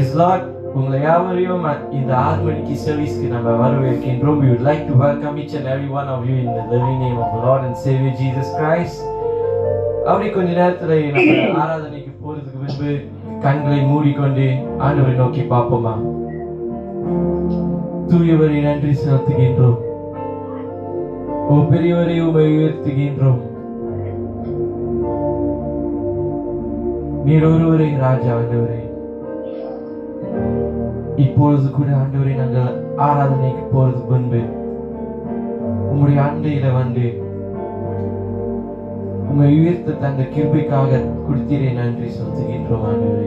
Praise Lord. உங்களை யாவரையும் இந்த ஆறு மணிக்கு சர்வீஸ்க்கு நம்ம வரவேற்கின்றோம் we would like to welcome each and every one of you in the living name of the Lord and Savior Jesus Christ அப்படி கொஞ்ச நேரத்துல நம்ம ஆராதனைக்கு போறதுக்கு முன்பு கண்களை மூடிக்கொண்டு ஆண்டவரை நோக்கி பார்ப்போமா தூயவரை நன்றி செலுத்துகின்றோம் ஓ பெரியவரை உமை உயர்த்துகின்றோம் நீர் ஒருவரை ராஜா ஆண்டவரே இப்பொழுது கூட ஆண்டவரை நாங்கள் ஆராதனைக்கு போறதுக்கு முன்பு உங்களுடைய அண்டையில வந்து உங்களை உயர்த்த தந்த கிருபைக்காக கொடுத்தீரே நன்றி செலுத்துகின்றோம் ஆண்டவரே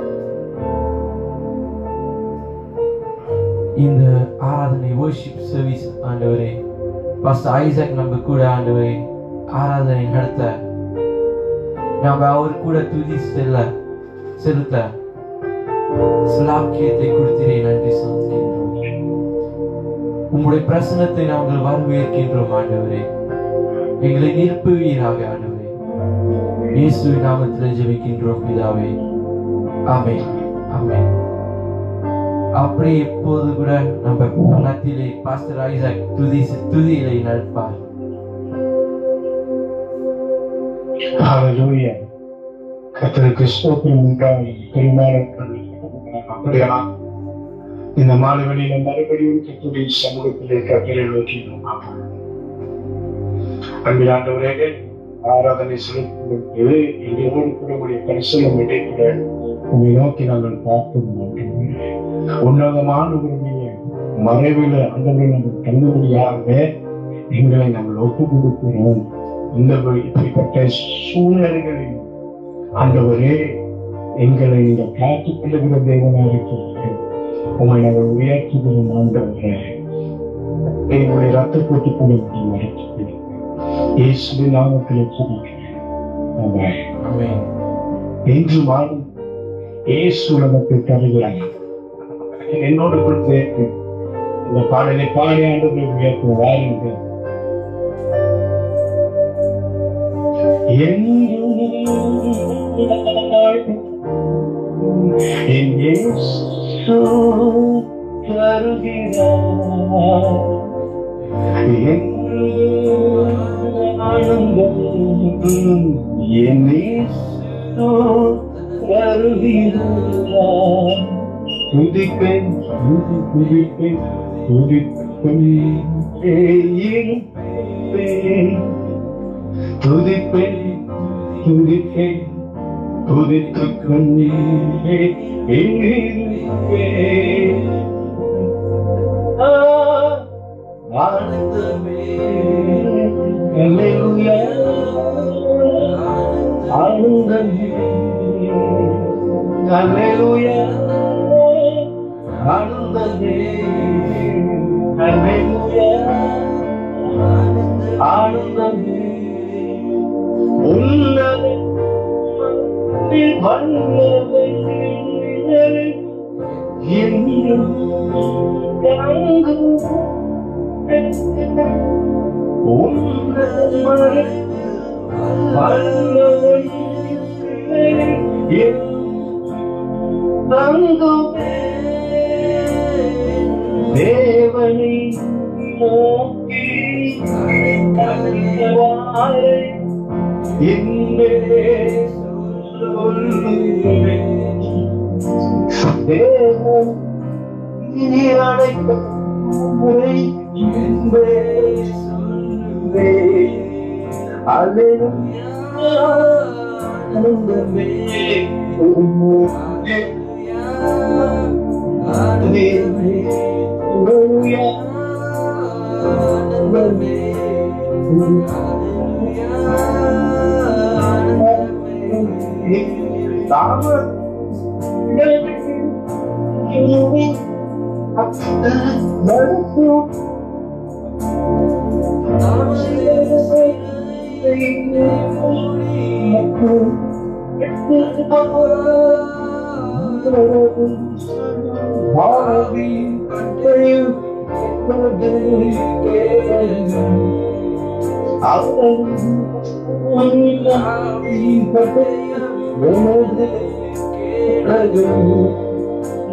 இந்த ஆராதனை worship சர்வீஸ் ஆண்டவரே பாஸ்டர் ஐசக் நம்ம கூட ஆண்டவரே ஆராதனை நடத்த நாம அவர் கூட துதி செல்ல செலுத்த சிலாக்கியத்தை கொடுத்தீரே நன்றி செலுத்துகின்றோம் உங்களுடைய பிரசனத்தை நாங்கள் வரவேற்கின்றோம் ஆண்டவரே எங்களை நிரப்புவீராக ஆண்டவரே இயேசுவின் நாமத்தில் ஜெபிக்கின்றோம் பிதாவே ஆமென் ஆமென் அப்படியே எப்போது கூட நம்ம மனத்திலே பாஸ்டர் ஐசக் துதி துதியிலே நடப்பார் ஹalleluya கர்த்தருக்கு ஸ்தோத்திரம் உண்டாகி பெருமாள் அப்படியா இந்த மாலை வெளியில மறுபடியும் கத்துடைய சமூகத்திலே கத்தரை நோக்கி நாம் பார்ப்போம். அன்பிலாண்டவரே ஆராதனை செலுத்துவது எங்களோடு கூட உடைய பரிசுலம் இடைக்கூட உங்களை நோக்கி நாங்கள் பார்ப்போம் ஆண்டவரே. உன்னதமான உரிமையை மறைவில் ஆண்டவரை நாங்கள் தங்குபடியாக எங்களை நாங்கள் ஒப்பு கொடுக்கிறோம் இந்த இப்படிப்பட்ட சூழ்நிலைகளில் ஆண்டவரே எங்களை இந்த காத்துக் கொள்ளுகிற தேவனாக இருக்கிறது உண்மை நாங்கள் உயர்த்துகிறோம் ஆண்டவரே எங்களுடைய ரத்த போட்டுக் கொள்ள இயேசு நாமத்தில் சொல்லிக்கிறேன் ஆமென். ஆமென் என்று வாழும் இயேசு நமக்கு தருகிறார் என்னோடு கூட சேர்த்து இந்த பாடலை பாடி ஆண்டு உயர்த்து வாருங்கள் என் இயேசு தருகிறார் என் ஆனந்தம் என் இயேசு தருகிறார் துதிப்பேன் துதி துதிப்பேன் துதிப்பேன் இருப்பேன் துதிப்பேன் துதிப்பேன் துதித்துக் கொண்டே இருப்பேன் ஆ, ஆனந்தமே அல்லேலூயா ஆனந்தமே அல்லேலூயா ஆனந்தமே அல்லேலூயா ஆனந்தமே உள்ளது வல்லமை என்றும் தங்கும் உள்ளது வல்லமை தங்கும் தேவனை நோக்கி கலவாரை என்னே சொல்லுவேன் தேவன் இனி அழைக்கும் முறை என்பே சொல்லுவேன் அல்லேலூயா ஆனந்தமே உம்முடைய அல்லேலூயா ஆனந்தமே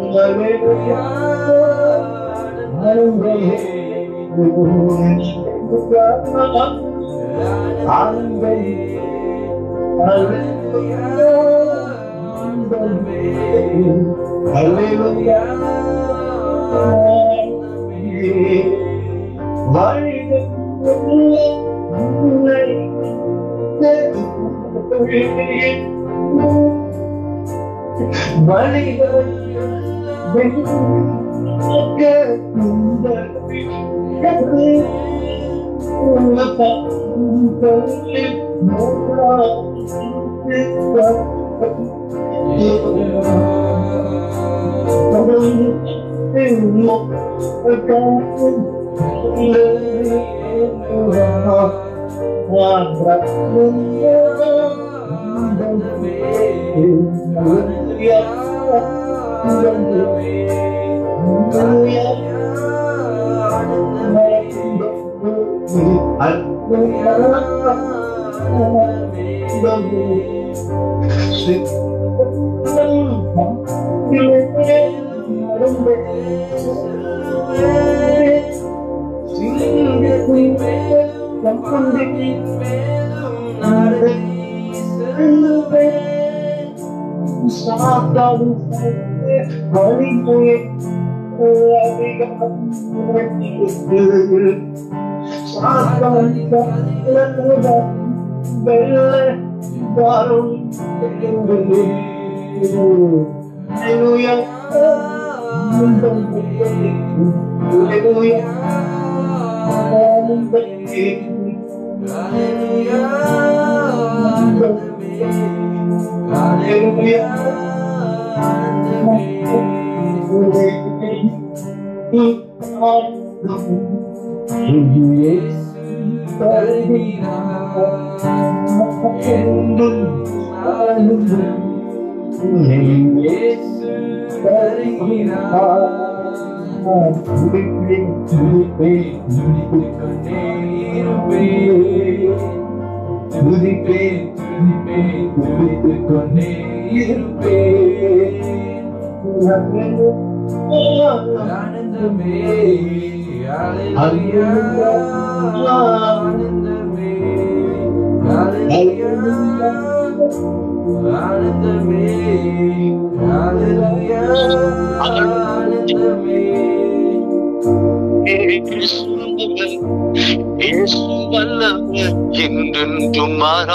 என்றென்றும்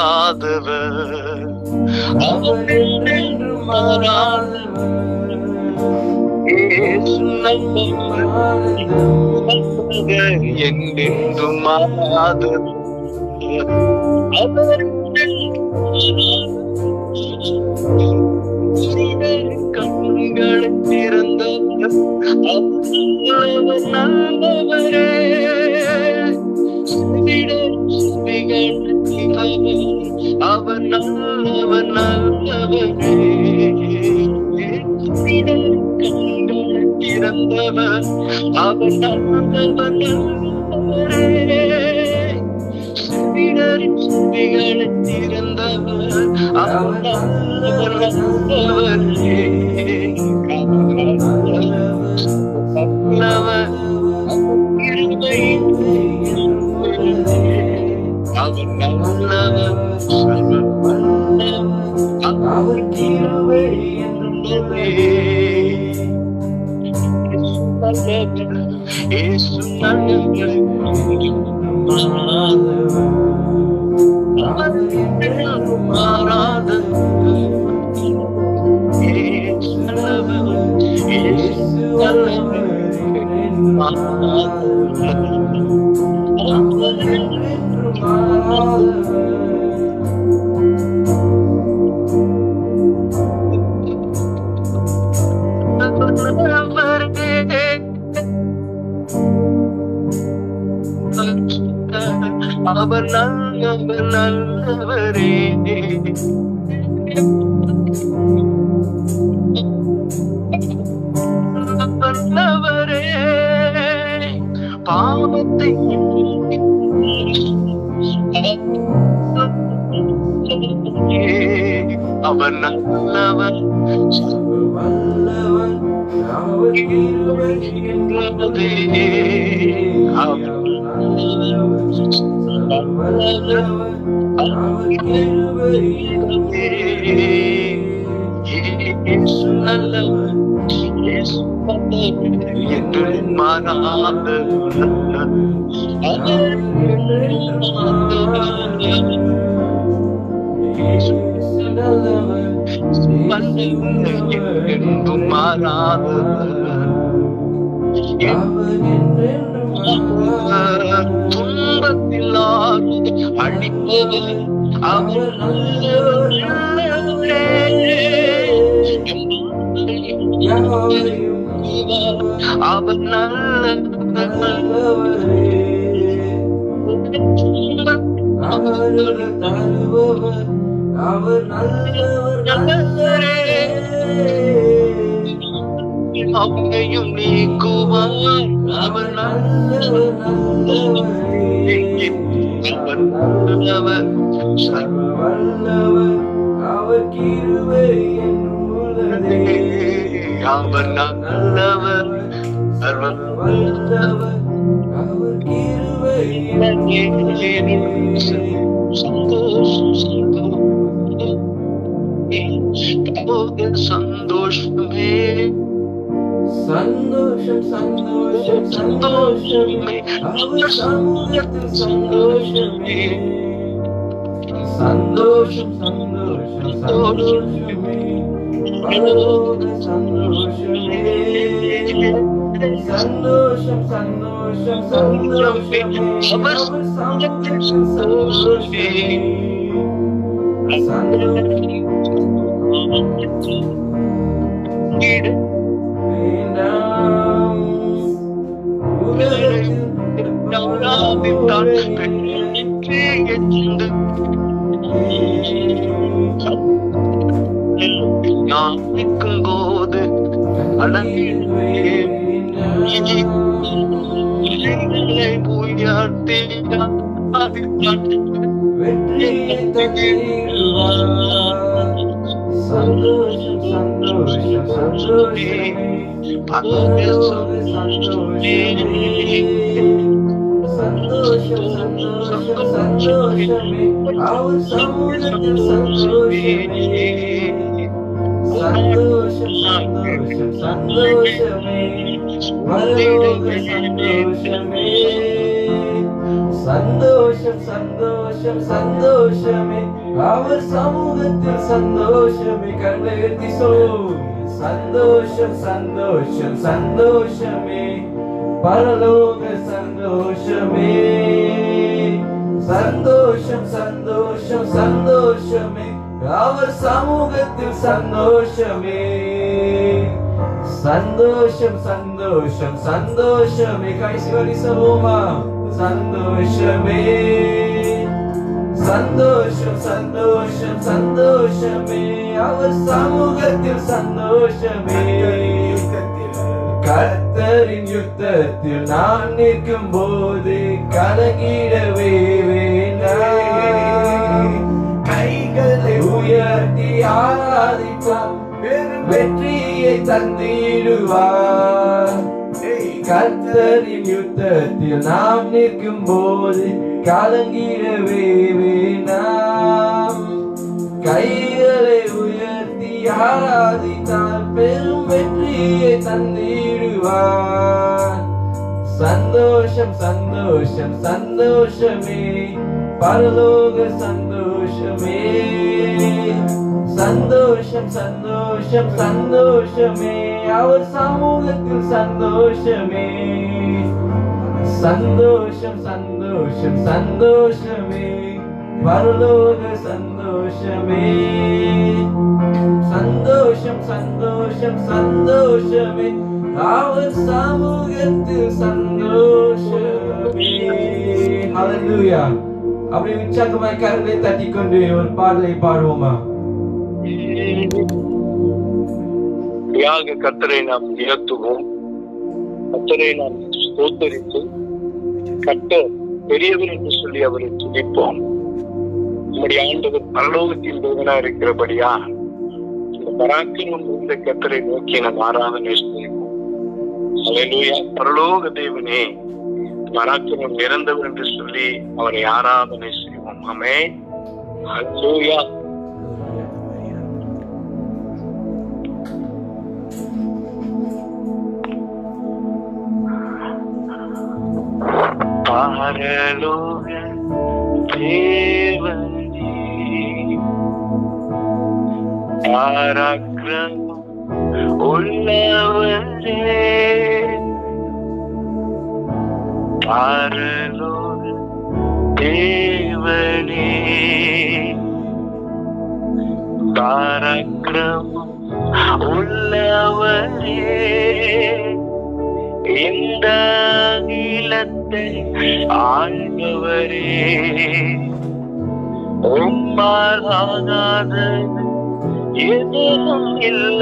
மாறாதவர் அவர் என்றென்றும் மாறாதவர் இயேசு நல்லவர் என்றென்றும் மாறாதவர் அவர் கண்களை திறந்தவர் அவர் நல்லவரே அவர் நல்லவர் நல்லவரே கண்களை திறந்தவர் அவர் நல்லவர் நல்லவரே சிறிடரின் செவிகளை திறந்தவர் அவர் நல்லவர் நல்லவரே நல்லவர் இருமை அவர் நல்லவர் சர்வ வல்லவர் அவர் கிருபை என்றுமே இயேசு நல்லவர் அவர் என்றும் மாறாதவர் இயேசு நல்லவர் இயேசு நல்லவர் அவர் நல்லவர் நல்லவரே நல்லவரே பாவத்தை அவர் நல்லவர் வல்லவன் அவர் கிருபை என்றதே அவர் நல்லவர். வல்லவர் அவர் கிருபை இயேசு நல்லவர் இயேசு நல்லவர் என்று மாறாதவர் அவர் என்றும் மாறாதவர் துன்பத்தில் அழிப்பவர் அவர் நல்லவர் நல்லவரே. அவர் நல்லவர் அவர் தருபவர் அவர் நல்லவர் நல்லவரே அவையும் நீக்குவார் அவர் நல்லவர் நல்லவரே அவர் நல்லவர் சர்வ வல்லவர் அவர் கிருபை என்றும் உள்ளதே அவர் நல்லவர் சர்வ வல்லவர் அவர் கிருபை சந்தோஷமே சந்தோஷம் சந்தோஷம் சந்தோஷமே அவர் சமூகத்தில் சந்தோஷமே சந்தோஷம் சந்தோஷம் சந்தோஷமே பரலோக சந்தோஷமே சந்தோஷம் சந்தோஷம் சந்தோஷமே அவர் சமூகத்தில் சந்தோஷமே சந்தோஷம் வேண்டாம் நிற்கும் போது உயர்த்தி வெற்றியை தந்திடுவார் சந்தோஷம் சந்தோஷம் சந்தோஷமே பரலோக சந்தோஷமே சந்தோஷம் சந்தோஷம் சந்தோஷமே அவர் சமூகத்தில் சந்தோஷமே சந்தோஷம் சந்தோஷம் சந்தோஷமே பரலோக சந்தோஷமே சந்தோஷம் சந்தோஷம் சந்தோஷமே அவர் சமூகத்தில் சந்தோஷமே கண்ணை உயர்த்தி சொல்லும் சந்தோஷம் சந்தோஷம் சந்தோஷமே பரலோக சந்தோஷமே சந்தோஷம் சந்தோஷம் சந்தோஷமே அவர் சமூகத்தில் சந்தோஷமே சந்தோஷம் சந்தோஷம் சந்தோஷமே கடைசி வரி சொல்லுவோமா சந்தோஷமே சந்தோஷம் சந்தோஷம் சந்தோஷமே அவர் சமூகத்தில் சந்தோஷமே கர்த்தரின் யுத்தத்தில் நான் நிற்கும் போது கலங்கிடவே வேண்டாம் கைகளை உயர்த்தி ஆராதிப்பார் பெரும் வெற்றியை தந்திடுவார் கர்த்தரின் யுத்தத்தில் நாம் நிற்கும் போது கலங்கிடவே வேண்டாம் கைகளை உயர்த்தி ஆராதித்தால் பெரும் வெற்றியை தந்திடுவார் சந்தோஷம் சந்தோஷம் சந்தோஷமே பரலோக சந்தோஷமே சந்தோஷம் சந்தோஷம் சந்தோஷமே அவர் சமூகத்தில் சந்தோஷமே சந்தோஷம் சந்தோஷம் சந்தோஷமே பரலோக சந்தோஷமே சந்தோஷம் சந்தோஷம் சந்தோஷமே அவர் சமூகத்தில் சந்தோஷமே ஹalleluya அப்படியே உற்சாகமாய் கரங்களை தட்டிக்கொண்டு ஒரு பாடலை பாடுவோமா யாக கத்தரை நாம் உயர்த்துவோம் கத்தரை நாம் ஸ்தோத்தரித்து கத்தர் பெரியவர் என்று சொல்லி அவரை துதிப்போம் நம்முடைய ஆண்டவர் பரலோகத்தின் தேவனா இருக்கிறபடியா இந்த பராக்கிரமம் இந்த கத்தரை நோக்கி நாம் ஆராதனை செய்வோம் அல்லேலூயா பரலோக தேவனே பராக்கிரமம் நிறந்தவர் என்று சொல்லி அவரை ஆராதனை செய்வோம் ஆமே அல்லேலூயா பரலோக தேவனே பராக்கிரமம் உள்ளவரே பரலோக தேவனே பராக்கிரமம் உள்ளவரே இந்த அகிலத்தை ஆழ்ந்தவரே உம்மாலாகாத எதுவும் இல்ல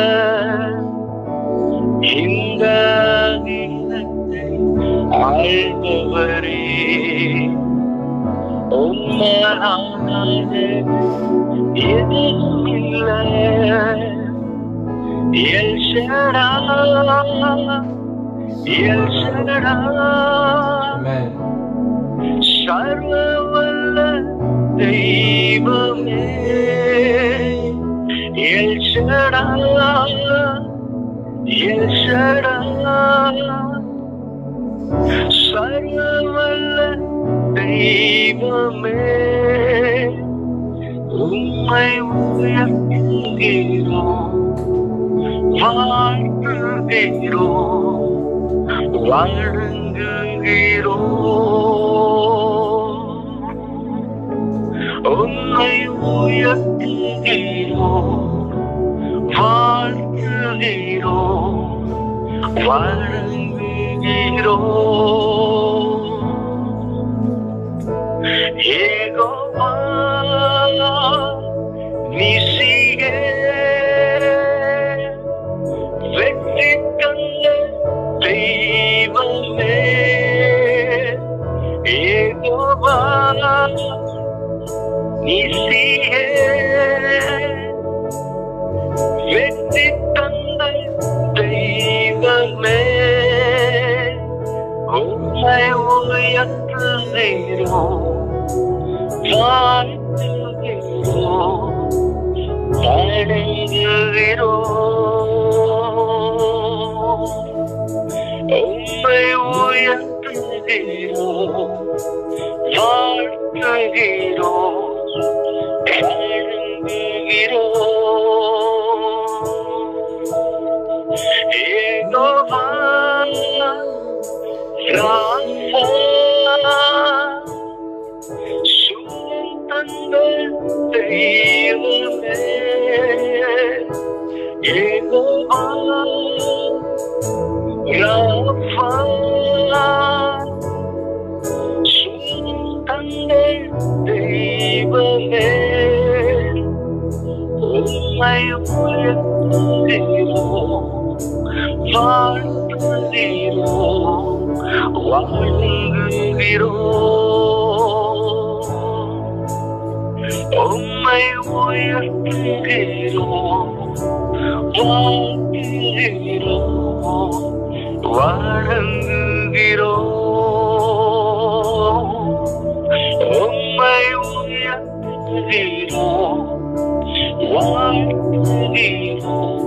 இந்த அகிலத்தை ஆழ்ந்தவரே உம்மாலாகாத எதுவும் இல்ல El Shaddai El Shaddai Amen. சர்வவல்ல தெய்வமே எல் ஷடா எல் ஷடா சர்வவல்ல தெய்வமே உம்மை உயர்த்துகிறோம் வாழ்த்துகிறோம் வணங்குகிறோம் உம்மை உயர்த்துகிறோம் வாழ்த்துகிறோம் வணங்குகிறோம் ஏகோவா நிசியே வெற்றி கண்ட தெய்வமே ஏகோவா நிசியே வெற்றி கண்ட தெய்வமே உம்மை உயர்த்துகிறோம் வாழ்த்துகிறோம் வணங்குகிறோம் உம்மை உயர்த்துகிறோம் வாழ்த்துகிறோம் வணங்குகிறோம் ஏகோவா ராசா சுத்தந்த தெய்வமே ஏகோவா ராஃபா சுத்தந்த தெய்வமே உம்மை உயர்த்துகிறோம் வாழ்த்துகிறோம் வணங்குகிறோம் உம்மை உயர்த்துகிறோம் வாழ்த்துகிறோம் வணங்குகிறோம் உம்மை உயர்த்துகிறோம் வாழ்த்துகிறோம்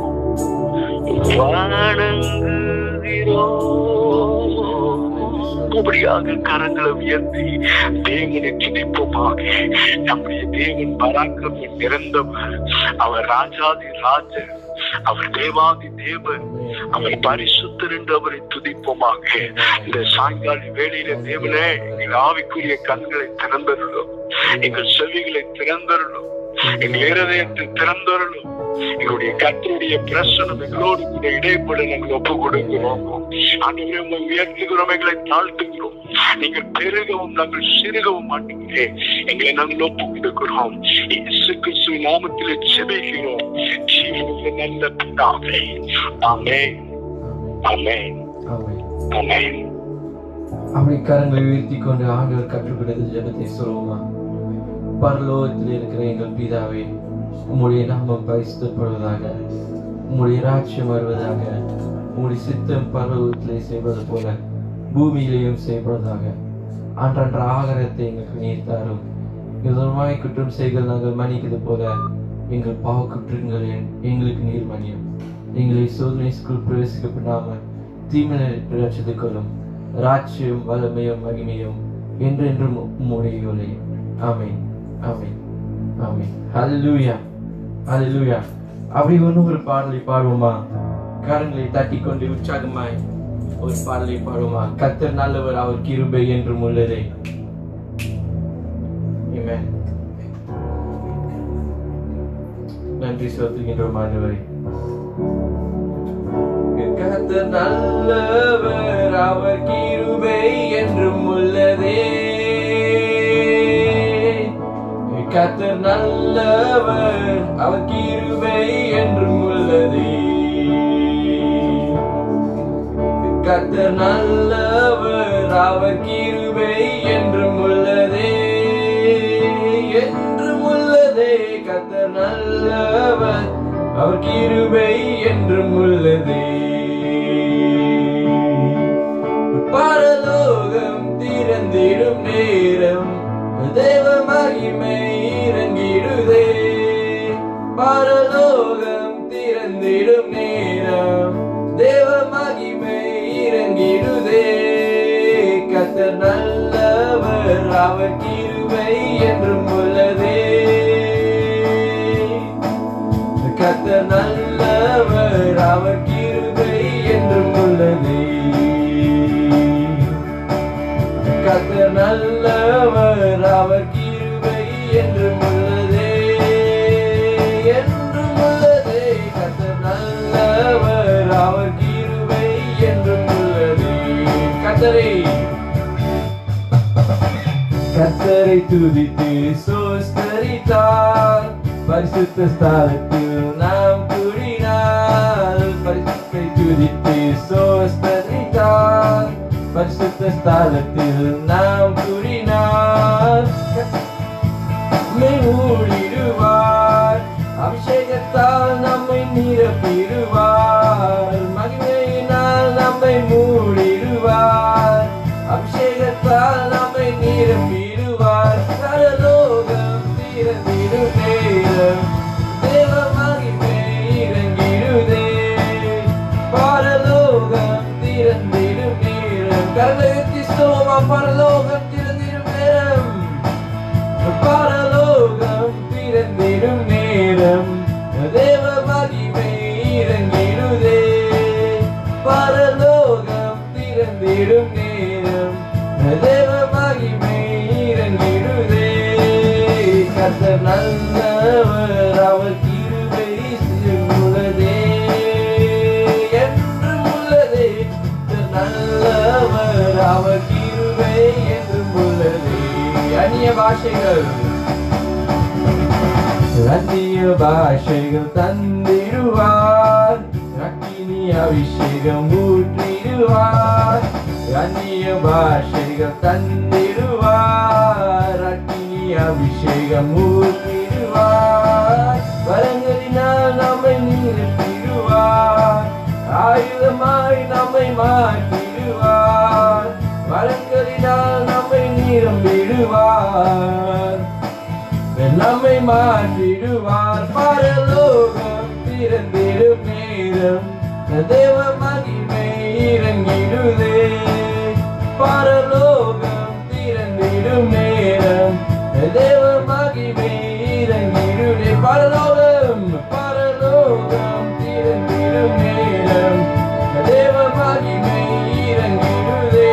வணங்குகிறோம் அப்படியாக கரங்களை உயர்த்தி தேவனை துதிப்போமாக நம்முடைய தேவன் பராக்கிரமம் நிறந்தவர் அவர் ராஜாதி ராஜன் அவர் தேவாதி தேவன் அவர் பரிசுத்தர் என்று அவரை துதிப்போமாக இந்த சாயங்கால வேளையில தேவனே எங்கள் ஆவிக்குரிய கண்களை திறந்தருளும் எங்கள் செவிகளை திறந்தருளும் எங்கள் இருதயத்தை திறந்தருளும் எங்களுடைய கத்தருடைய பிரசனம் எங்களோடு கூட இடைப்பட நாங்கள் ஒப்பு கொடுக்கிறோம் ஆண்டவரே உங்களை உயர்த்துகிறோம் எங்களை தாழ்த்துகிறோம் நீங்கள் பெருகவும் நாங்கள் சிறுகவும் மாட்டீங்களே எங்களை நாங்கள் ஒப்பு கொடுக்கிறோம் இயேசு கிறிஸ்து நாமத்திலே செபிக்கிறோம் ஜீவனுள்ள நல்ல பிதாவே ஆமென் ஆமென் ஆமென் ஆமென் அப்படி கரங்களை உயர்த்தி கொண்டு ஆண்டவர் கற்றுக் கொடுத்த ஜெபத்தை சொல்லுவோமா பரலோகத்தில் இருக்கிற எங்கள் பிதாவே உம்முடைய நாமம் பரிசுத்தப்படுவதாக உம்முடைய ராட்சியம் வருவதாக உங்களுடைய சித்தம் பரவத்திலே செய்வது போல பூமியிலேயும் செய்வதாக அன்றன்ற ஆகாரத்தை எங்களுக்கு நீர் தாரும் விதமாய் குற்றம் செய்கள் நாங்கள் மன்னிக்கிறது போல எங்கள் பாவ குற்றங்கள் என்- எங்களுக்கு நீர் மன்னியும் எங்களை சோதனைக்குள் பிரவேசிக்க பண்ணாம தீமனை ரட்சித்துக் கொள்ளும் ராட்சியம் வல்லமையும் மகிமையும் என்றென்றும் உம்முடையவளே ஆமென் ஆமென் ஆமென் ஹalleluya ஹalleluya அப்படி ஒன்றும் ஒரு பாடலை பாடுவோமா கரங்களை தட்டி கொண்டு உற்சாகமாய் ஒரு பாடலை பாடுவோமா கத்தர் நல்லவர் அவர் கிருபை என்றும் உள்ளதே Amen. நன்றி செலுத்துகின்றோம் ஆண்டவரே கர்த்தர் நல்லவர் அவர் கிருபை என்றும் உள்ளதே கர்த்தர் நல்லவர் அவர் கிருபை என்றும் உள்ளதே கர்த்தர் நல்லவர் அவர் கிருபை என்றும் உள்ளதே என்றும் உள்ளதே கர்த்தர் நல்லவர் அவர் கிருபை என்றும் உள்ளதே பரலோகம் திறந்திடும் நேரம் தேவ மகிமை இறங்கிடுதே பரலோகம் திறந்திடும் நேரம் தேவ மகிமை இறங்கிடுதே கத்தர் நல்லவர் அவர் கிருபை என்றும் உள்ளதே கத்தர் நல்லவர் அவர் கிருபை என்றும் உள்ளதே கத்தர் நல்லவர் அவர் கிருபை என்றும் உள்ளதே என்றும் உள்ளதே கத்தர் நல்லவர் அவர் கிருபை என்றும் உள்ளதே கத்தரை கத்தரை துதித்து சோஸ்தரித்தார் பரிசுத்த ஸ்தலத்தில் நாம் கூடினால் பரிசுத்தை துதித்து சோஸ்தரித்தார் பரிசுத்த ஸ்தலத்தில் நாம் கூடினால் நம்மை மூடிடுவார் அபிஷேகத்தால் நம்மை நிரப்பிடுவார் மகிமையினால் நம்மை மூடிடுவார் அபிஷேகத்தால் நம்மை நிரப்பிடுவார் பரலோகம் திறந்திடும் நேரம் தேவ மகிமை இறங்கிடுதே பரலோகம் திறந்திடும் நேரம் கரலகத்தி சோமா பரலோகம் திறந்திடும் நேரம் பரலோகம் பிறந்திடும் நேரம் தேவ மகிமை இறங்கிடுதே பரலோகம் பிறந்திடும் நேரம் தேவ மகிமை இறங்கிடுதே கர்த்தர் நல்லவர் அவர் கிருபை உள்ளதே என்றும் உள்ளதே கர்த்தர் நல்லவர் அவர் கிருபை என்றும் உள்ளதே அந்நிய பாஷைகள் அந்நிய பாஷைகள் தந்திடுவார் அக்கினி அபிஷேகம் ஊற்றிடுவார் அந்நிய பாஷைகள் தந்திடுவார் அக்கினி அபிஷேகம் ஊற்றிடுவார் வரங்களினால் நம்மை நிறுத்திடுவார் ஆயுதமாய் நம்மை மாற்றிடுவார் வரங்களினால் நம்மை நிரம்பிடுவார் நம்மை மாற்றிடுவார் பரலோகம் திறந்திடும் நேரம் தேவ மகிமை இறங்கிடுதே பரலோகம் திறந்திடும் நேரம் தேவ மகிமை இறங்கிடுதே பரலோகம் பரலோகம் திறந்திடும் நேரம் தேவ மகிமை இறங்கிடுதே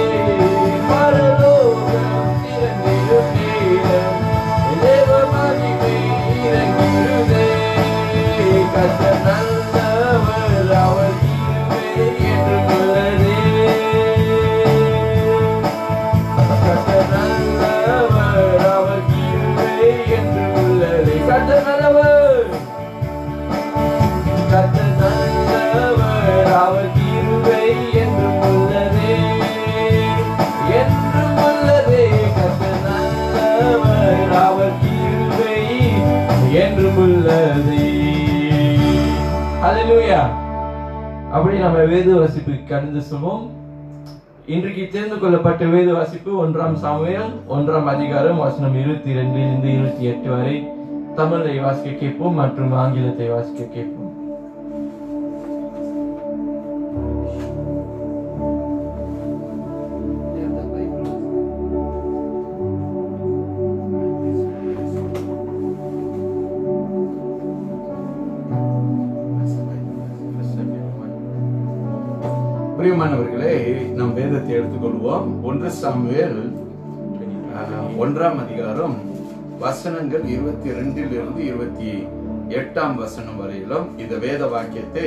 பரலோகம் திறந்திடும் நேரம் தேவ மகிமை இறங்கிடுதே கர்த்தர் நல்லவர் அவர் கிருபை என்றும் உள்ளதே கர்த்தர் நல்லவர் அவர் கிருபை என்றும் உள்ளதே கர்த்தர் நல்லவர் கர்த்தர் நல்லவர் அவர் கிருபை நம்ம வேத வாசிப்புக்கு கடந்து செல்வோம் இன்றைக்கு தெரிந்து கொள்ளப்பட்ட வேத வாசிப்பு ஒன்றாம் சாமுவேல் ஒன்றாம் அதிகாரம் வசனம் இருபத்தி ரெண்டிலிருந்து இருபத்தி எட்டு வரை தமிழை வாசிக்க கேட்போம் மற்றும் ஆங்கிலத்தை வாசிக்க கேட்போம் பிரியமானவர்களே நம் வேதத்தை எடுத்துக்கொள்வோம் ஒன்று சாமுவேல் அஹ், ஒன்றாம் அதிகாரம் வசனங்கள் இருபத்தி ரெண்டிலிருந்து இருபத்தி எட்டாம் வசனம் வரையிலும் இந்த வேத வாக்கியத்தை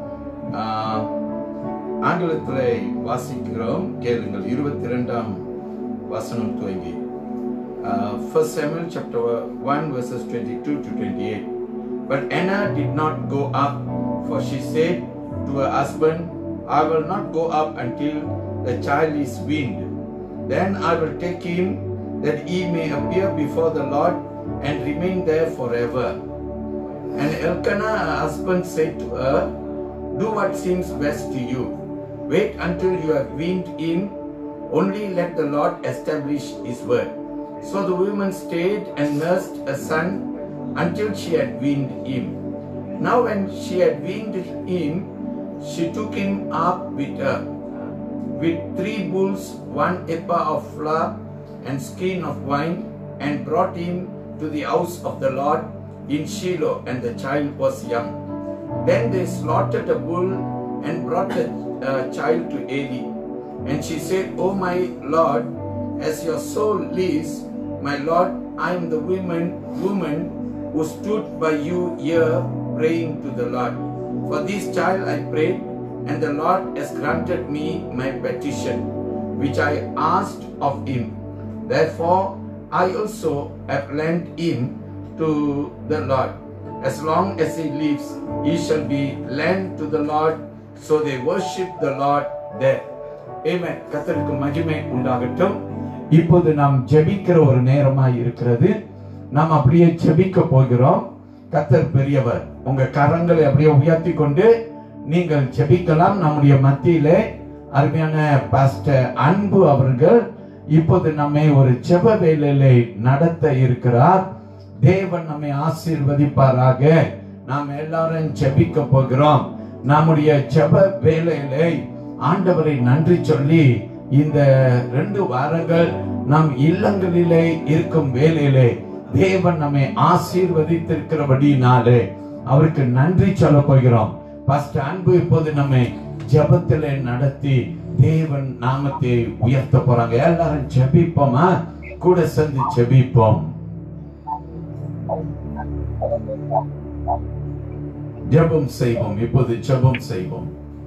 ஆஹ், ஆங்கிலத்திலே வாசிக்கிறோம் கேளுங்கள் இருபத்தி ரெண்டாம் வசனம் துவங்கி uh, 1 Samuel chapter 1 verses 22 to 28. But Anna did not go up, for she said to her husband, I will not go up until the child is weaned. Then I will take him that he may appear before the Lord and remain there forever. And Elkanah, her husband, said to her, Do what seems best to you. Wait until you have weaned him. Only let the Lord establish his word. So the woman stayed and nursed a son until she had weaned him. Now, when she had weaned him, she took him up with her, with three bulls, one ephah of flour, and skin of wine, and brought him to the house of the Lord in Shiloh, and the child was young. Then they slaughtered a bull and brought the uh, child to Eli. And she said, O my Lord, as your soul lives, my Lord, I am the woman, woman who stood by you here praying to the Lord. For this child I prayed, and the Lord has granted me my petition, which I asked of him. Therefore, I also have lent him to the Lord. As long as he lives, he shall be lent to the Lord. So they worship the Lord there. Amen. கர்த்தருக்கு மகிமை உண்டாகட்டும் இப்போது நாம் ஜெபிக்கிற ஒரு நேரமாய் இருக்கிறது நாம் அப்படியே ஜெபிக்க போகிறோம் கர்த்தர் பெரியவர் உங்க கரங்களை அப்படியே உயர்த்தி கொண்டு நீங்கள் ஜெபிக்கலாம் நம்முடைய மத்தியிலே அருமையான பாஸ்டர் அன்பு அவர்கள் இப்போது நம்மை ஒரு ஜெப வேலையிலே நடத்த இருக்கிறார் தேவன் நம்மை ஆசீர்வதிப்பாராக நாம் எல்லாரும் ஜெபிக்க போகிறோம் நம்முடைய ஜெப வேலையிலே ஆண்டவரை நன்றி சொல்லி இந்த ரெண்டு வாரங்கள் நம் இல்லங்களிலே இருக்கும் வேலையிலே தேவன் நம்மை ஆசீர்வதித்திருக்கிறபடினாலே அவருக்கு நன்றி சொல்ல போகிறோம் ஃபர்ஸ்ட் அன்பு இப்போது நம்மை ஜெபத்திலே நடத்தி தேவன் நாமத்தை உயர்த்த போறாங்க எல்லாரும் ஜெபிப்போமா கூட சேர்ந்து ஜெபிப்போம் ஜெபம் செய்வோம் இப்போது ஜெபம் செய்வோம்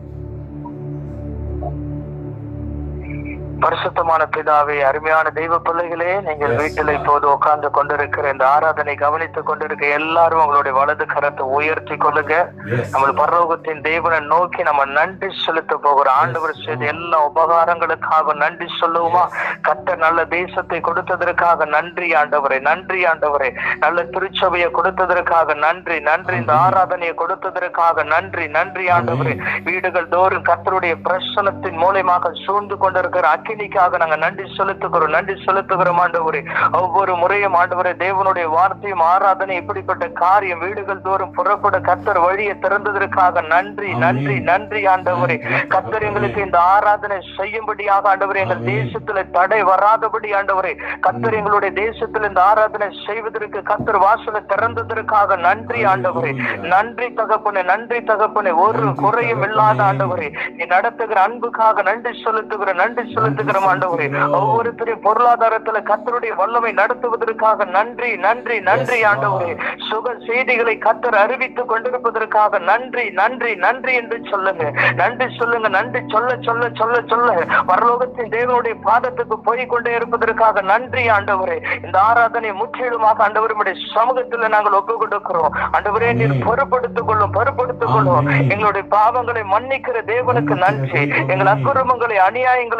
பரிசுத்தமான பிதாவே அருமையான தெய்வ பிள்ளைகளே நீங்கள் Yes, வீட்டில் Lord. இப்போது உட்கார்ந்து கொண்டிருக்கிற இந்த ஆராதனை கவனித்துக் கொண்டிருக்க எல்லாரும் உங்களுடைய வலது கரத்தை உயர்த்தி கொள்ளுங்க Yes, நம்ம Lord. பரலோகத்தின் தேவனை நோக்கி நம்ம நன்றி செலுத்த போகிறோம் ஆண்டவர் செய்த எல்லா உபகாரங்களுக்காக நன்றி சொல்லுவோமா கத்த நல்ல தேசத்தை கொடுத்ததற்காக நன்றி ஆண்டவரே நன்றி ஆண்டவரே நல்ல திருச்சபையை கொடுத்ததற்காக நன்றி நன்றி இந்த ஆராதனையை கொடுத்ததற்காக நன்றி நன்றி ஆண்டவரே வீடுகள் தோறும் கர்த்தருடைய பிரசனத்தின் மூலியமாக சூழ்ந்து கொண்டிருக்கிற அக்கினிக்காக நாங்க நன்றி செலுத்துகிறோம் நன்றி செலுத்துகிறோம் ஆண்டவரே ஒவ்வொரு முறையும் ஆண்டவரே தேவனுடைய வார்த்தையும் ஆராதனை இப்படிப்பட்ட காரியம் வீடுகள் தோறும் புறப்பட கர்த்தர் வழியை திறந்ததற்காக நன்றி நன்றி நன்றி ஆண்டவரே கர்த்தர் எங்களுக்கு இந்த ஆராதனை செய்யும்படியாக ஆண்டவரே எங்கள் ஆமென். தேசத்துல தடை வராதபடி ஆண்டவரே கர்த்தர் எங்களுடைய தேசத்தில் இந்த ஆராதனை செய்வதற்கு கர்த்தர் வாசலை திறந்ததற்காக நன்றி ஆண்டவரே நன்றி தகப்பனே நன்றி தகப்பனே ஒரு நன்றி குறையும் இல்லாத தகப்பனே. ஆண்டவரே நீ நடத்துகிற அன்புக்காக நன்றி செலுத்துகிற நன்றி செலுத்துகிற ஆண்டவரே செலுத்துகிறோம். ஒவ்வொருத்தரையும் பொருளாதாரத்துல கர்த்தருடைய வல்லமை நடத்துவதற்காக நன்றி நன்றி நன்றி Yes, ஆண்டவரே சுக செய்திகளை கர்த்தர் அறிவித்துக் கொண்டிருப்பதற்காக நன்றி நன்றி நன்றி என்று சொல்லுங்க நன்றி சொல்லுங்க நன்றி சொல்ல சொல்ல சொல்ல சொல்ல பரலோகத்தின் தேவனுடைய பாதத்துக்கு போய் கொண்டே இருப்பதற்காக நன்றி ஆண்டவரே இந்த ஆராதனை முற்றிலுமாக ஆண்டவருடைய சமூகத்துல நாங்கள் ஒப்பு கொடுக்கிறோம் ஆண்டவரே நீர் ஆமென். பொறுப்படுத்திக் கொள்ளும் பொறுப்படுத்திக் கொள்ளும் ஆமென். எங்களுடைய பாவங்களை மன்னிக்கிற தேவனுக்கு நன்றி எங்கள் அக்கிரமங்களை அநியாயங்களை நம்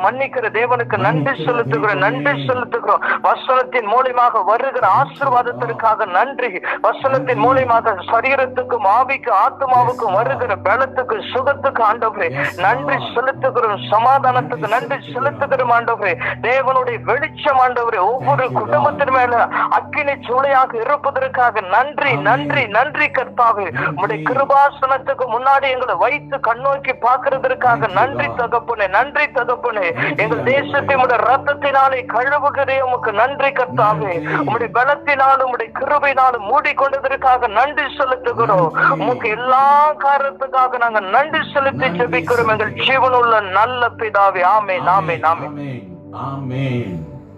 மன்னிக்கிற தேவனுக்கு நன்றி செலுத்துகிறோம் நன்றி செலுத்துகிறோம் வசனத்தின் மூலியமாக வருகிற ஆசீர்வாதத்திற்காக நன்றி வசனத்தின் மூலியமாக சரீரத்துக்கும் ஆவிக்கு ஆத்மாவுக்கும் வருகிற பலத்துக்கு சுகத்துக்கு ஆண்டவரே நன்றி செலுத்துகிறோம் சமாதானத்துக்கு நன்றி செலுத்துகிறோம் ஆண்டவரே தேவனுடைய வெளிச்சம் ஆண்டவரே ஒவ்வொரு குடும்பத்தின் மேல அக்கினி சூளையாக இருப்பதற்காக நன்றி நன்றி நன்றி கர்த்தாவே உடைய கிருபாசனத்துக்கு முன்னாடி எங்களை வைத்து கண்ணோக்கி பார்க்கிறதற்காக நன்றி தகப்பனே நன்றி தகப்பனே எங்கள் தேசத்தை உடைய ரத்தத்தினாலே கழுவுகிறே உமக்கு நன்றி கர்த்தாவே உம்முடைய பலத்தினாலும் உம்முடைய கிருபையினாலும் மூடிக்கொண்டதற்காக நன்றி செலுத்துகிறோம் உமக்கு எல்லா காரணத்துக்காக நாங்க நன்றி செலுத்தி ஜெபிக்கிறோம் எங்கள் ஜீவனுள்ள நல்ல பிதாவே ஆமே நாமே நாமே ஆமென். ஆமென்.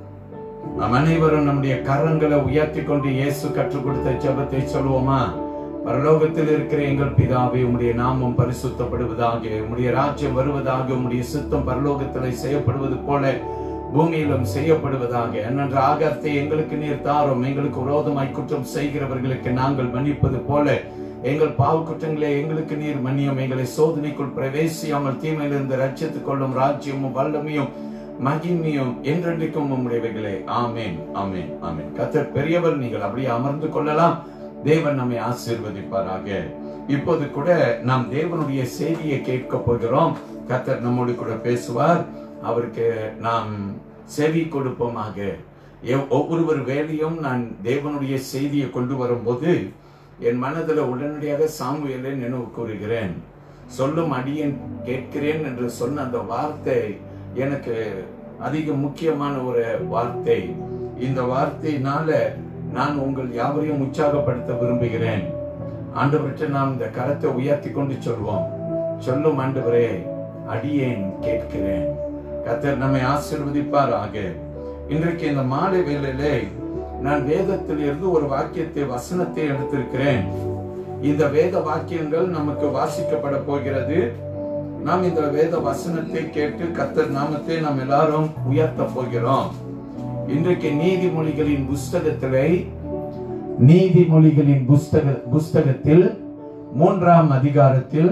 நாம் அனைவரும் நம்முடைய கரங்களை உயர்த்தி கொண்டு இயேசு கற்றுக் கொடுத்த ஜெபத்தை சொல்லுவோமா பரலோகத்தில் இருக்கிற எங்கள் பிதாவே உம்முடைய நாமம் பரிசுத்தப்படுவதாக உம்முடைய ராஜ்யம் வருவதாக உம்முடைய சித்தம் பரலோகத்தில் செய்யப்படுவது போல பூமியிலும் செய்யப்படுவதாக என்னென்ற ஆகாரத்தை எங்களுக்கு நீர் தாரும் எங்களுக்கு விரோதமாய் குற்றம் செய்கிறவர்களுக்கு நாங்கள் மன்னிப்பது போல எங்கள் பாவ குற்றங்களை எங்களுக்கு நீர் மன்னியும் எங்களை சோதனைக்குள் பிரவேசியாமல் தீமையிலிருந்து ரட்சித்துக் கொள்ளும் ராஜ்யமும் வல்லமையும் மகிமையும் என்றென்றைக்கும் உம்முடையவைகளே ஆமேன் ஆமேன் ஆமேன் கத்தர் பெரியவர் நீங்கள் அப்படியே அமர்ந்து கொள்ளலாம் தேவன் நம்மை ஆசீர்வதிப்பாராக இப்போது கூட நாம் தேவனுடைய செய்தியை கேட்க போகிறோம் கத்தர் நம்மோடு கூட பேசுவார் அவருக்கு நாம் செவி கொடுப்போமாக எவ்- ஒவ்வொருவர் வேலையும் நான் தேவனுடைய செய்தியை கொண்டு வரும்போது என் மனதில் உடனடியாக சாமுவேலை நினைவு கூறுகிறேன் சொல்லும் அடியேன் கேட்கிறேன் என்று சொன்ன அந்த வார்த்தை எனக்கு அதிக முக்கியமான ஒரு வார்த்தை இந்த வார்த்தையினால நான் உங்கள் யாவரையும் உற்சாகப்படுத்த விரும்புகிறேன் ஆண்டவர்கிட்ட நாம் இந்த கரத்தை உயர்த்தி கொண்டு சொல்வோம் சொல்லும் ஆண்டவரே அடியேன் கேட்கிறேன் கத்தர் நம்மை ஆசீர்வதிப்பாராக இன்றைக்கு இந்த மாலை வேளையிலே நான் வேதத்தில் இருந்து ஒரு வாக்கியத்தை வசனத்தை எடுத்திருக்கிறேன் இந்த வேத வாக்கியங்கள் நமக்கு வாசிக்கப்பட போகிறது நாம் இந்த வேத வசனத்தை கேட்டு கத்தர் நாமத்தை நாம் எல்லாரும் உயர்த்த போகிறோம் இன்றைக்கு நீதிமொழிகளின் புஸ்தகத்திலே நீதிமொழிகளின் புஸ்தக புஸ்தகத்தில் மூன்றாம் அதிகாரத்தில்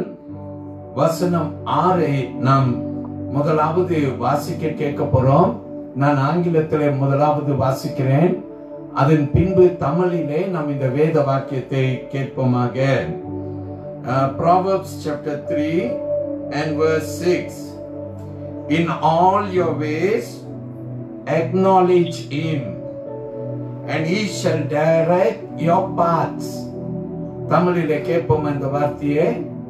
வசனம் ஆறை நாம் முதலாவது வாசிக்க கேட்க போறோம் நான் ஆங்கிலத்திலே முதலாவது வாசிக்கிறேன் அதன் பின்பு தமிழிலே நாம் இந்த வேத வாக்கியத்தை கேட்போமாக Uh, Proverbs chapter 3 and verse 6 In all your ways acknowledge him and he shall direct your paths தமிழிலே கேட்போம் அந்த வார்த்தையை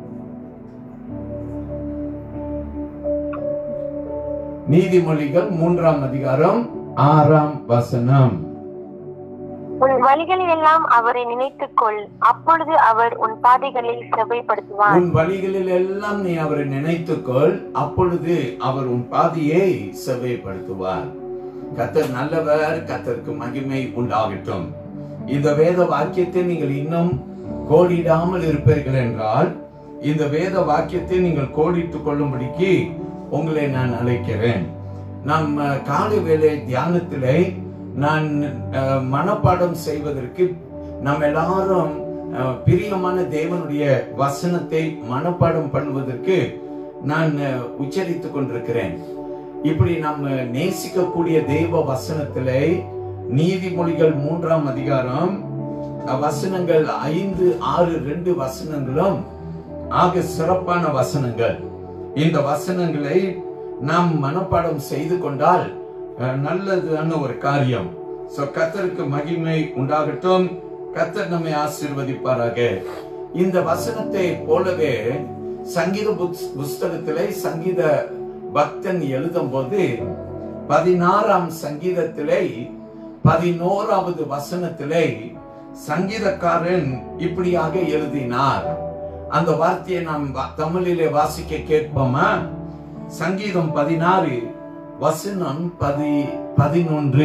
நீதிமொழிகள் மூன்றாம் அதிகாரம் ஆறாம் வசனம் உன் வழிகளில் எல்லாம் அவரை நினைத்துக்கொள் அப்பொழுது அவர் உன் பாதைகளை செவ்வைப்படுத்துவார் உன் வழிகளில் எல்லாம் நீ அவரை நினைத்துக்கொள் அப்பொழுது அவர் உன் பாதையை செவ்வைப்படுத்துவார் கத்தர் நல்லவர் கத்தருக்கு மகிமை உண்டாகட்டும் இந்த வேத வாக்கியத்தை நீங்கள் இன்னும் கோடிடாமல் இருப்பீர்கள் என்றால் இந்த வேத வாக்கியத்தை நீங்கள் கோடிட்டுக் கொள்ளும்படிக்கு உங்களை நான் அழைக்கிறேன் நாம் அஹ், காலை வேலை தியானத்திலே நான் அஹ், மனப்பாடம் செய்வதற்கு நாம் எல்லாரும் அஹ், பிரியமான தேவனுடைய வசனத்தை மனப்பாடம் பண்ணுவதற்கு நான் அஹ், உச்சரித்துக் கொண்டிருக்கிறேன் இப்படி நம்ம நேசிக்கக்கூடிய தெய்வ வசனத்திலே நீதிமொழிகள் மூன்றாம் அதிகாரம் அஹ், வசனங்கள் ஐந்து ஆறு ரெண்டு வசனங்களும் ஆக சிறப்பான வசனங்கள் இந்த வசனங்களை நாம் மனப்பாடம் செய்து கொண்டால் அஹ், நல்லதான ஒரு காரியம் சோ கத்தருக்கு மகிமை உண்டாகட்டும் கத்தர் நம்மை ஆசீர்வதிப்பாராக இந்த வசனத்தை போலவே சங்கீத புஸ்- புஸ்தகத்திலே சங்கீத பக்தன் எழுதும் போது பதினாறாம் சங்கீதத்திலே பதினோராவது வசனத்திலே சங்கீதக்காரன் இப்படியாக எழுதினார் அந்த வார்த்தையை நாம் வ- தமிழிலே வாசிக்க கேட்போமா சங்கீதம் பதினாறு வசனம் பதி பதினொன்று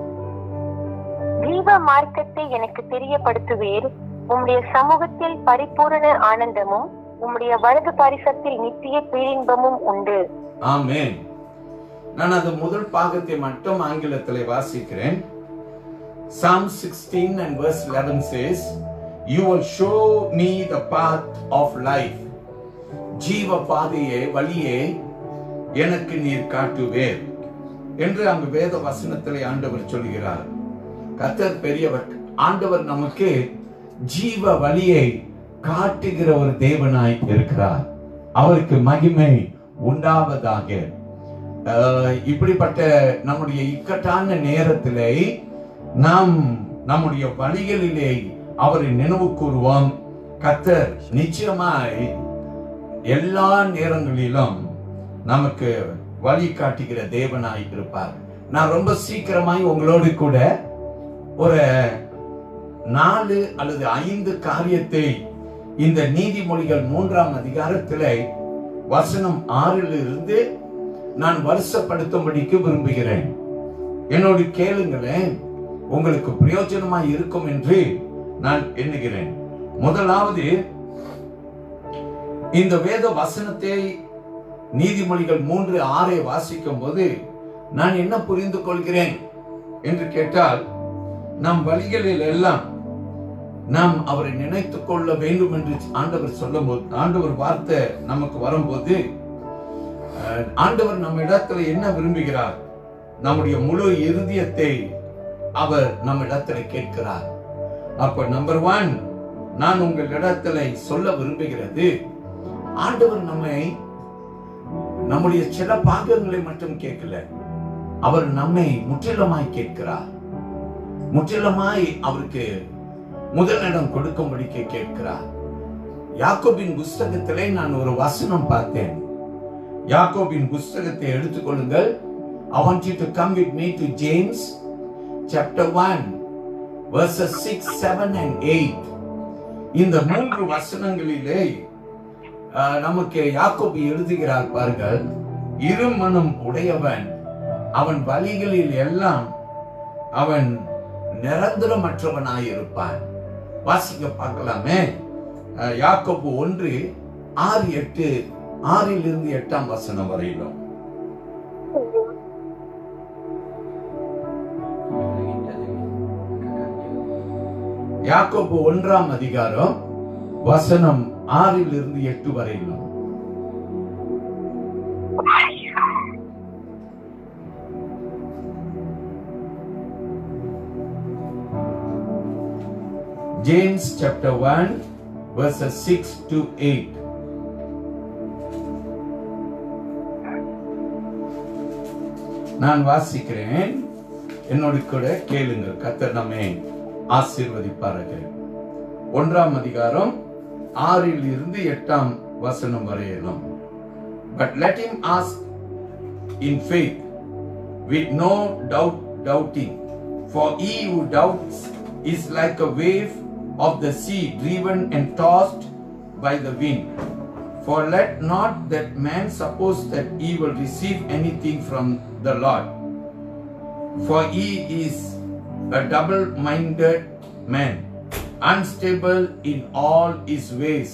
தீப மார்க்கத்தை எனக்கு தெரியப்படுத்துவீர் உம்முடைய சமூகத்தில் பரிபூரண ஆனந்தமும் உம்முடைய வலது பரிசத்தில் நித்திய பேரின்பமும் உண்டு ஆமென் நான் அந்த முதல் பாகத்தை மட்டும் ஆங்கிலத்தில் வாசிக்கிறேன் Psalm 16 and verse 11 says, You will show me the path of life. ஜீவ பாதையே வழியே எனக்கு நீர் காட்டுவேர் என்று அங்கு வேத வசனத்திலே ஆண்டவர் சொல்கிறார் கத்தர் பெரியவர் ஆண்டவர் நமக்கு ஜீவ வழியை காட்டுகிற ஒரு தேவனாய் இருக்கிறார் அவருக்கு மகிமை உண்டாவதாக அஹ், இப்படிப்பட்ட நம்முடைய இக்கட்டான நேரத்திலே நாம் நம்முடைய வழிகளிலே அவரை நினைவு கூறுவோம் கத்தர் நிச்சயமாய் எல்லா நேரங்களிலும் நமக்கு வழி காட்டுகிற தேவனாய் இருப்பார் நான் ரொம்ப சீக்கிரமாய் உங்களோடு கூட ஒரு நாலு அல்லது ஐந்து காரியத்தை இந்த நீதிமொழிகள் மூன்றாம் அதிகாரத்திலே வசனம் ஆறில் இருந்து நான் வருஷப்படுத்தும்படிக்கு விரும்புகிறேன் என்னோடு கேளுங்களேன் உங்களுக்கு பிரயோஜனமாய் இருக்கும் என்று நான் எண்ணுகிறேன் முதலாவது இந்த வேத வசனத்தை நீதிமொழிகள் மூன்று ஆறை வாசிக்கும் போது நான் என்ன புரிந்து கொள்கிறேன் என்று கேட்டால் நம் வழிகளில் எல்லாம் நாம் அவரை நினைத்துக் கொள்ள வேண்டும் என்று ஆண்டவர் சொல்லும் போது ஆண்டவர் வார்த்தை நமக்கு வரும்போது அஹ், ஆண்டவர் நம்ம இடத்துல என்ன விரும்புகிறார் நம்முடைய முழு இருதயத்தை அவர் நம்ம இடத்துல கேட்கிறார் அப்ப நம்பர் ஒன் நான் உங்கள் இடத்துல சொல்ல விரும்புகிறது ஆண்டவர் நம்மை நம்முடைய சில பாகங்களை மட்டும் கேட்கல அவர் நம்மை முற்றிலுமாய் கேட்கிறார் முற்றிலுமாய் அவருக்கு முதலிடம் கொடுக்கும்படிக்கு கேட்கிறார் யாக்கோபின் புஸ்தகத்திலே நான் ஒரு வசனம் பார்த்தேன் யாக்கோபின் புஸ்தகத்தை எடுத்துக்கொள்ளுங்கள் I want you to come with me to James chapter 1 verses 6, 7 and 8 இந்த மூன்று வசனங்களிலே ஆஹ், நமக்கு யாக்கோபு எழுதுகிறார் பாருங்கள் இருமனம் உடையவன் அவன் வழிகளில் எல்லாம் அவன் நிரந்தரமற்றவனாயிருப்பான் வாசிக்க பார்க்கலாமே ஆஹ், யாக்கோபு ஒன்று ஆறு எட்டு ஆறிலிருந்து எட்டாம் வசனம் வரையிலும் யாக்கோபு ஒன்றாம் அதிகாரம் வசனம் ஆறிலிருந்து எட்டு வரையிலும் James chapter 1 verses 6 to 8 நான் வாசிக்கிறேன் என்னோடு கூட கேளுங்கள் கத்தர் நம்மை ஆசீர்வதிப்பார்கள் ஒன்றாம் அதிகாரம் ஆறில் இருந்து எட்டாம் வசனம் வரையிலும் but let him ask in faith with no doubt doubting for he who doubts is like a wave of the sea driven and tossed by the wind for let not that man suppose that he will receive anything from the lord for he is a double minded man unstable in all his ways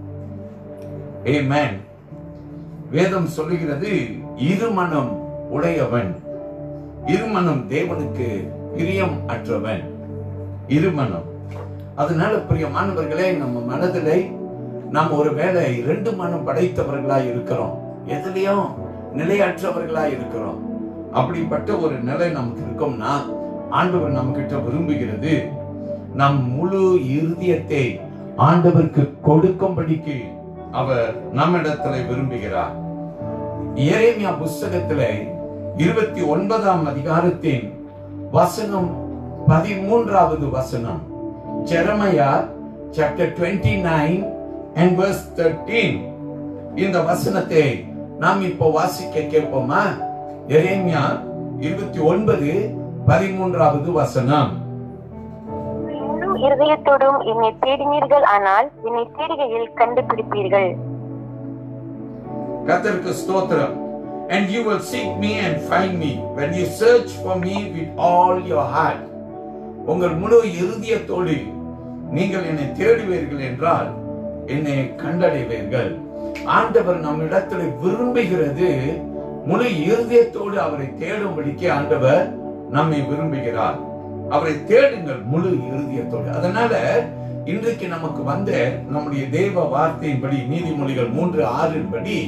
amen வேதம் சொல்லுகிறது இருமனம் உடையவன் இருமனம் தேவனுக்கு பிரியம் அற்றவன் இருமனம் அதனால பிரியமானவர்களே நம்ம மனதிலே நாம் ஒருவேளை ரெண்டு மனம் படைத்தவர்களாய் இருக்கிறோம் எதுலயும் நிலையற்றவர்களாய் இருக்கிறோம் அப்படிப்பட்ட ஒரு நிலை நமக்கு இருக்கும்னா ஆண்டவர் நம்ம கிட்ட விரும்புகிறது நம் முழு இருதயத்தை ஆண்டவருக்கு கொடுக்கும்படிக்கு அவர் நம்மிடத்துல விரும்புகிறார் எரேமியா புஸ்தகத்திலே இருபத்தி ஒன்பதாம் அதிகாரத்தின் வசனம் பதிமூன்றாவது வசனம் Jeremiah chapter twenty nine and verse 13 இந்த வசனத்தை நாம் இப்போ வாசிக்க கேட்போமா எரேமியா இருபத்தி ஒன்பது பதிமூன்றாவது வசனம் முழு இருதயத்தோடும் என்னை தேடினீர்கள் ஆனால் என்னை தேடுகையில் கண்டுபிடிப்பீர்கள் கர்த்தருக்கு ஸ்தோத்திரம் and you will seek me and find me when you search for me with all your heart உங்கள் முழு இருதயத்தோடு நீங்கள் என்னை தேடுவீர்கள் என்றால் என்னை கண்டடைவீர்கள் ஆண்டவர் நம்மிடத்தில் விரும்புகிறது முழு இருதயத்தோடு அவரை தேடும்படிக்கு ஆண்டவர் நம்மை விரும்புகிறார் அவரை தேடுங்கள் முழு இருதயத்தோடு அதனால இன்றைக்கு நமக்கு வந்த நம்முடைய தேவ வார்த்தையின்படி நீதிமொழிகள் மூன்று ஆறின் படி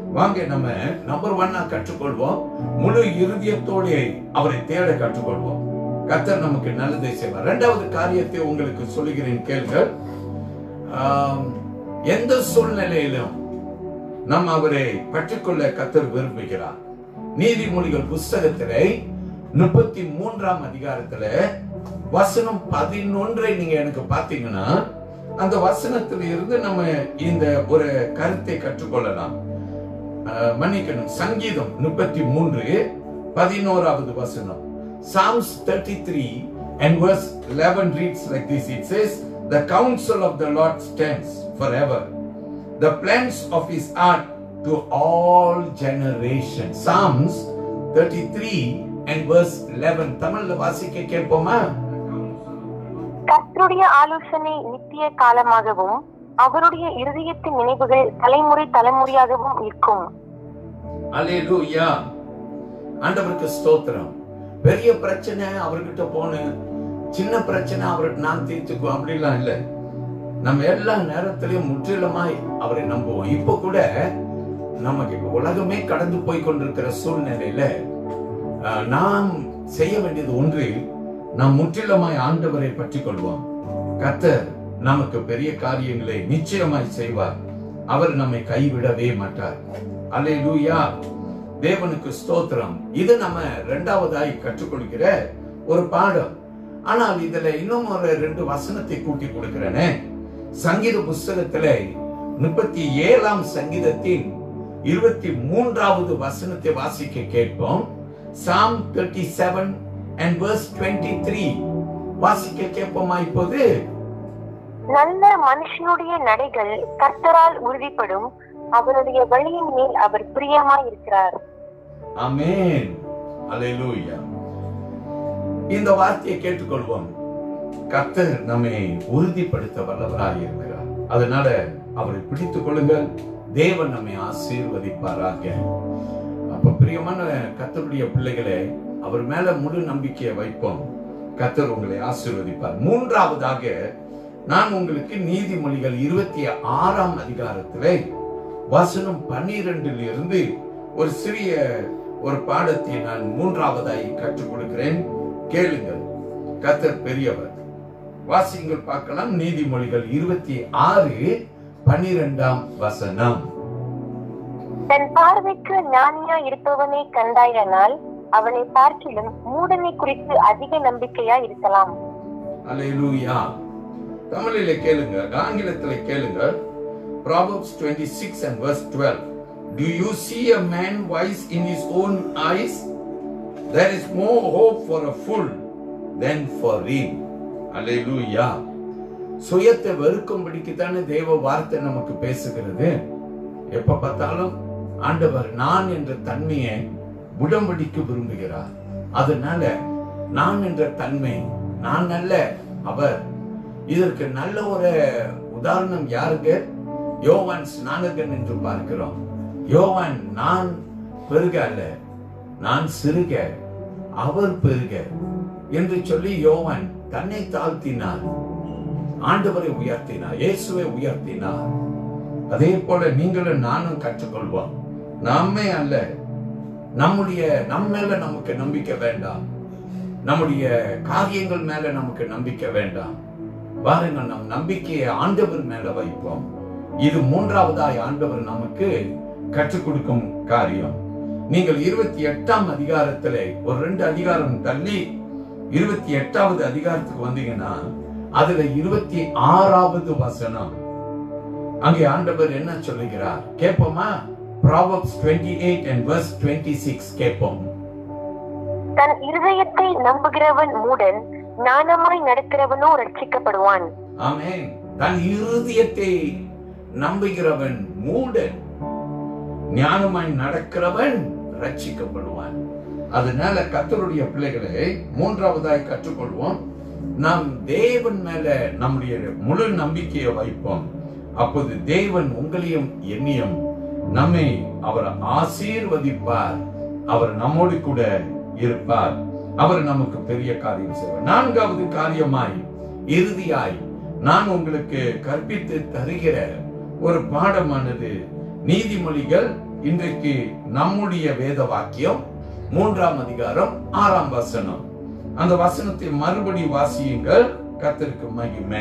வாங்க நம்ம நம்பர் ஒன்னா கற்றுக்கொள்வோம் முழு இருதயத்தோட அவரை தேட கற்றுக்கொள்வோம் கத்தர் நமக்கு நல்லதை செய்வார் இரண்டாவது காரியத்தை உங்களுக்கு சொல்லுகிறேன் கேளுங்கள் ஆம், எந்த சூழ்நிலையிலும் நம்ம அவரை பற்றிக்கொள்ள கத்தர் விரும்புகிறார் நீதிமொழிகள் புஸ்தகத்திலே முப்பத்தி மூன்றாம் அதிகாரத்துல வசனம் பதினொன்றை நீங்க எனக்கு பாத்தீங்கன்னா அந்த வசனத்தில் இருந்து நம்ம இந்த ஒரு கருத்தை கற்றுக்கொள்ளலாம் அஹ், மன்னிக்கணும் சங்கீதம் முப்பத்தி மூன்று பதினோராவது வசனம் Psalms 33 and verse 11 reads like this it says the counsel of the Lord stands forever the plans of his heart to all generations Psalms 33 and verse 11 தமிழ்ல வாசிக்க கேட்போமா கர்த்தருடைய ஆலோசனை நித்திய காலமாகவும் அவருடைய இருதயத்தின் நினைவுகள் தலைமுறை தலைமுறையாகவும் இருக்கும் அல்லேலூயா ஆண்டவருக்கு ஸ்தோத்திரம் பெரிய பிரச்சனை அவர்கிட்ட போன சின்ன பிரச்சனை அவருக்கு நான் தீர்த்துக்குவோம் அப்படிலாம் இல்ல நம்ம எல்லா நேரத்திலையும் முற்றிலுமாய் அவரை நம்புவோம் இப்ப கூட நமக்கு உலகமே கடந்து போய் கொண்டிருக்கிற சூழ்நிலையில அஹ், நாம் செய்ய வேண்டியது ஒன்று நாம் முற்றிலுமாய் ஆண்டவரை பற்றி கொள்வோம் கத்தர் நமக்கு பெரிய காரியங்களை நிச்சயமாய் செய்வார் அவர் நம்மை கைவிடவே மாட்டார் அல்லேலூயா தேவனுக்கு ஸ்தோத்திரம் இது நம்ம இரண்டாவதாய் கற்றுக்கொள்கிற ஒரு பாடம் ஆனால் இதுல இன்னும் ஒரு ரெண்டு வசனத்தை கூட்டி கொடுக்கிறேனே சங்கீத புஸ்தகத்துல முப்பத்தி ஏழாம் சங்கீதத்தின் இருபத்தி மூன்றாவது வசனத்தை வாசிக்க கேட்போம் Psalm thirty seven and verse twenty three வாசிக்க கேட்போமா இப்போது நல்ல மனுஷனுடைய நடைகள் கர்த்தரால் உறுதிப்படும் அவருடைய வழியின் மேல் அவர் பிரியமாய் இருக்கிறார் ஆமென் அல்லேலூயா இந்த வார்த்தையை கேட்டுக்கொள்வோம் கர்த்தர் நம்மை உறுதிப்படுத்த வல்லவராய் இருக்கிறார் அதனால அவரை பிடித்துக் கொள்ளுங்கள் தேவன் நம்மை ஆசீர்வதிப்பாராக அப்ப பிரியமான கர்த்தருடைய பிள்ளைகளே அவர் மேல முழு நம்பிக்கையை வைப்போம் கர்த்தர் உங்களை ஆசீர்வதிப்பார் மூன்றாவதாக நான் உங்களுக்கு நீதிமொழிகள் இருபத்தி ஆறாம் அதிகாரத்திலே வசனம் பன்னிரெண்டில் இருந்து ஒரு சிறிய ஒரு பாடத்தை நான் மூன்றாவதாய் கற்றுக் கொடுக்கிறேன் கேளுங்கள் கத்தர் பெரியவர் வாசிங்கள் பார்க்கலாம் நீதிமொழிகள் இருபத்தி ஆறு பன்னிரெண்டாம் வசனம் தன் பார்வைக்கு ஞானியா இருப்பவனை கண்டாயினால் அவனை பார்க்கிலும் மூடனை குறித்து அதிக நம்பிக்கையா இருக்கலாம் அல்லேலூயா தமிழிலே கேளுங்க ஆங்கிலத்திலே கேளுங்க Proverbs 26 and verse 12 Do you see a man wise in his own eyes? There is more hope for a fool than for him. Hallelujah. சுயத்தை வெறுக்கும்படிக்கு தானே தேவ வார்த்தை நமக்கு பேசுகிறது எப்ப பார்த்தாலும் ஆண்டவர் நான் என்ற தன்மையை உடம்படிக்கு விரும்புகிறார் அதனால நான் என்ற தன்மை நான் அல்ல அவர் இதற்கு நல்ல ஒரு உதாரணம் யாருக்கு யோவான் ஸ்நானகன் என்று பார்க்கிறோம் யோவான் நான் பெருக அல்ல நான் சிறுக அவர் பெருக என்று சொல்லி யோவான் தன்னை தாழ்த்தினார் ஆண்டவரை உயர்த்தினார் இயேசுவை உயர்த்தினார் அதே போல நீங்களும் நானும் கற்றுக்கொள்வோம் நாமே அல்ல நம்முடைய நம்ம மேல நமக்கு நம்பிக்கை வேண்டாம் நம்முடைய காரியங்கள் மேல நமக்கு நம்பிக்கை வேண்டாம் வாருங்கள் நம் நம்பிக்கையை ஆண்டவர் மேல வைப்போம் இது மூன்றாவதாய் ஆண்டவர் நமக்கு கற்றுக் கொடுக்கும் காரியம் நீங்கள் இருபத்தி எட்டாம் அதிகாரத்திலே ஒரு ரெண்டு அதிகாரம் தள்ளி இருபத்தி எட்டாவது அதிகாரத்துக்கு வந்தீங்கன்னா அதுல இருபத்தி ஆறாவது வசனம் அங்கே ஆண்டவர் என்ன சொல்லுகிறார் கேட்போமா Proverbs 28 and verse 26 கேட்போம் தன் இருதயத்தை நம்புகிறவன் மூடன் ஞானமாய் நடக்கிறவனோ ரட்சிக்கப்படுவான் ஆமென் தன் இருதயத்தை நம்புகிறவன் மூடன் ஞானமாய் நடக்கிறவன் ரட்சிக்கப்படுவான் அதனால கர்த்தருடைய பிள்ளைகளை மூன்றாவதாய் கற்றுக்கொள்வோம் நாம் தேவன் மேல நம்முடைய முழு நம்பிக்கையை வைப்போம் அப்போது தேவன் உங்களையும் என்னையும் நம்மை அவர் ஆசீர்வதிப்பார் அவர் நம்மோடு கூட இருப்பார் அவர் நமக்கு பெரிய காரியம் செய்வார் நான்காவது காரியமாய் இறுதியாய் நான் உங்களுக்கு கற்பித்து தருகிற ஒரு பாடமானது நீதிமொழிகள் இன்றைக்கு நம்முடைய வேத வாக்கியம் மூன்றாம் அதிகாரம் ஆறாம் வசனம் அந்த வசனத்தை மறுபடி வாசியுங்கள் கர்த்தருக்கு மகிமை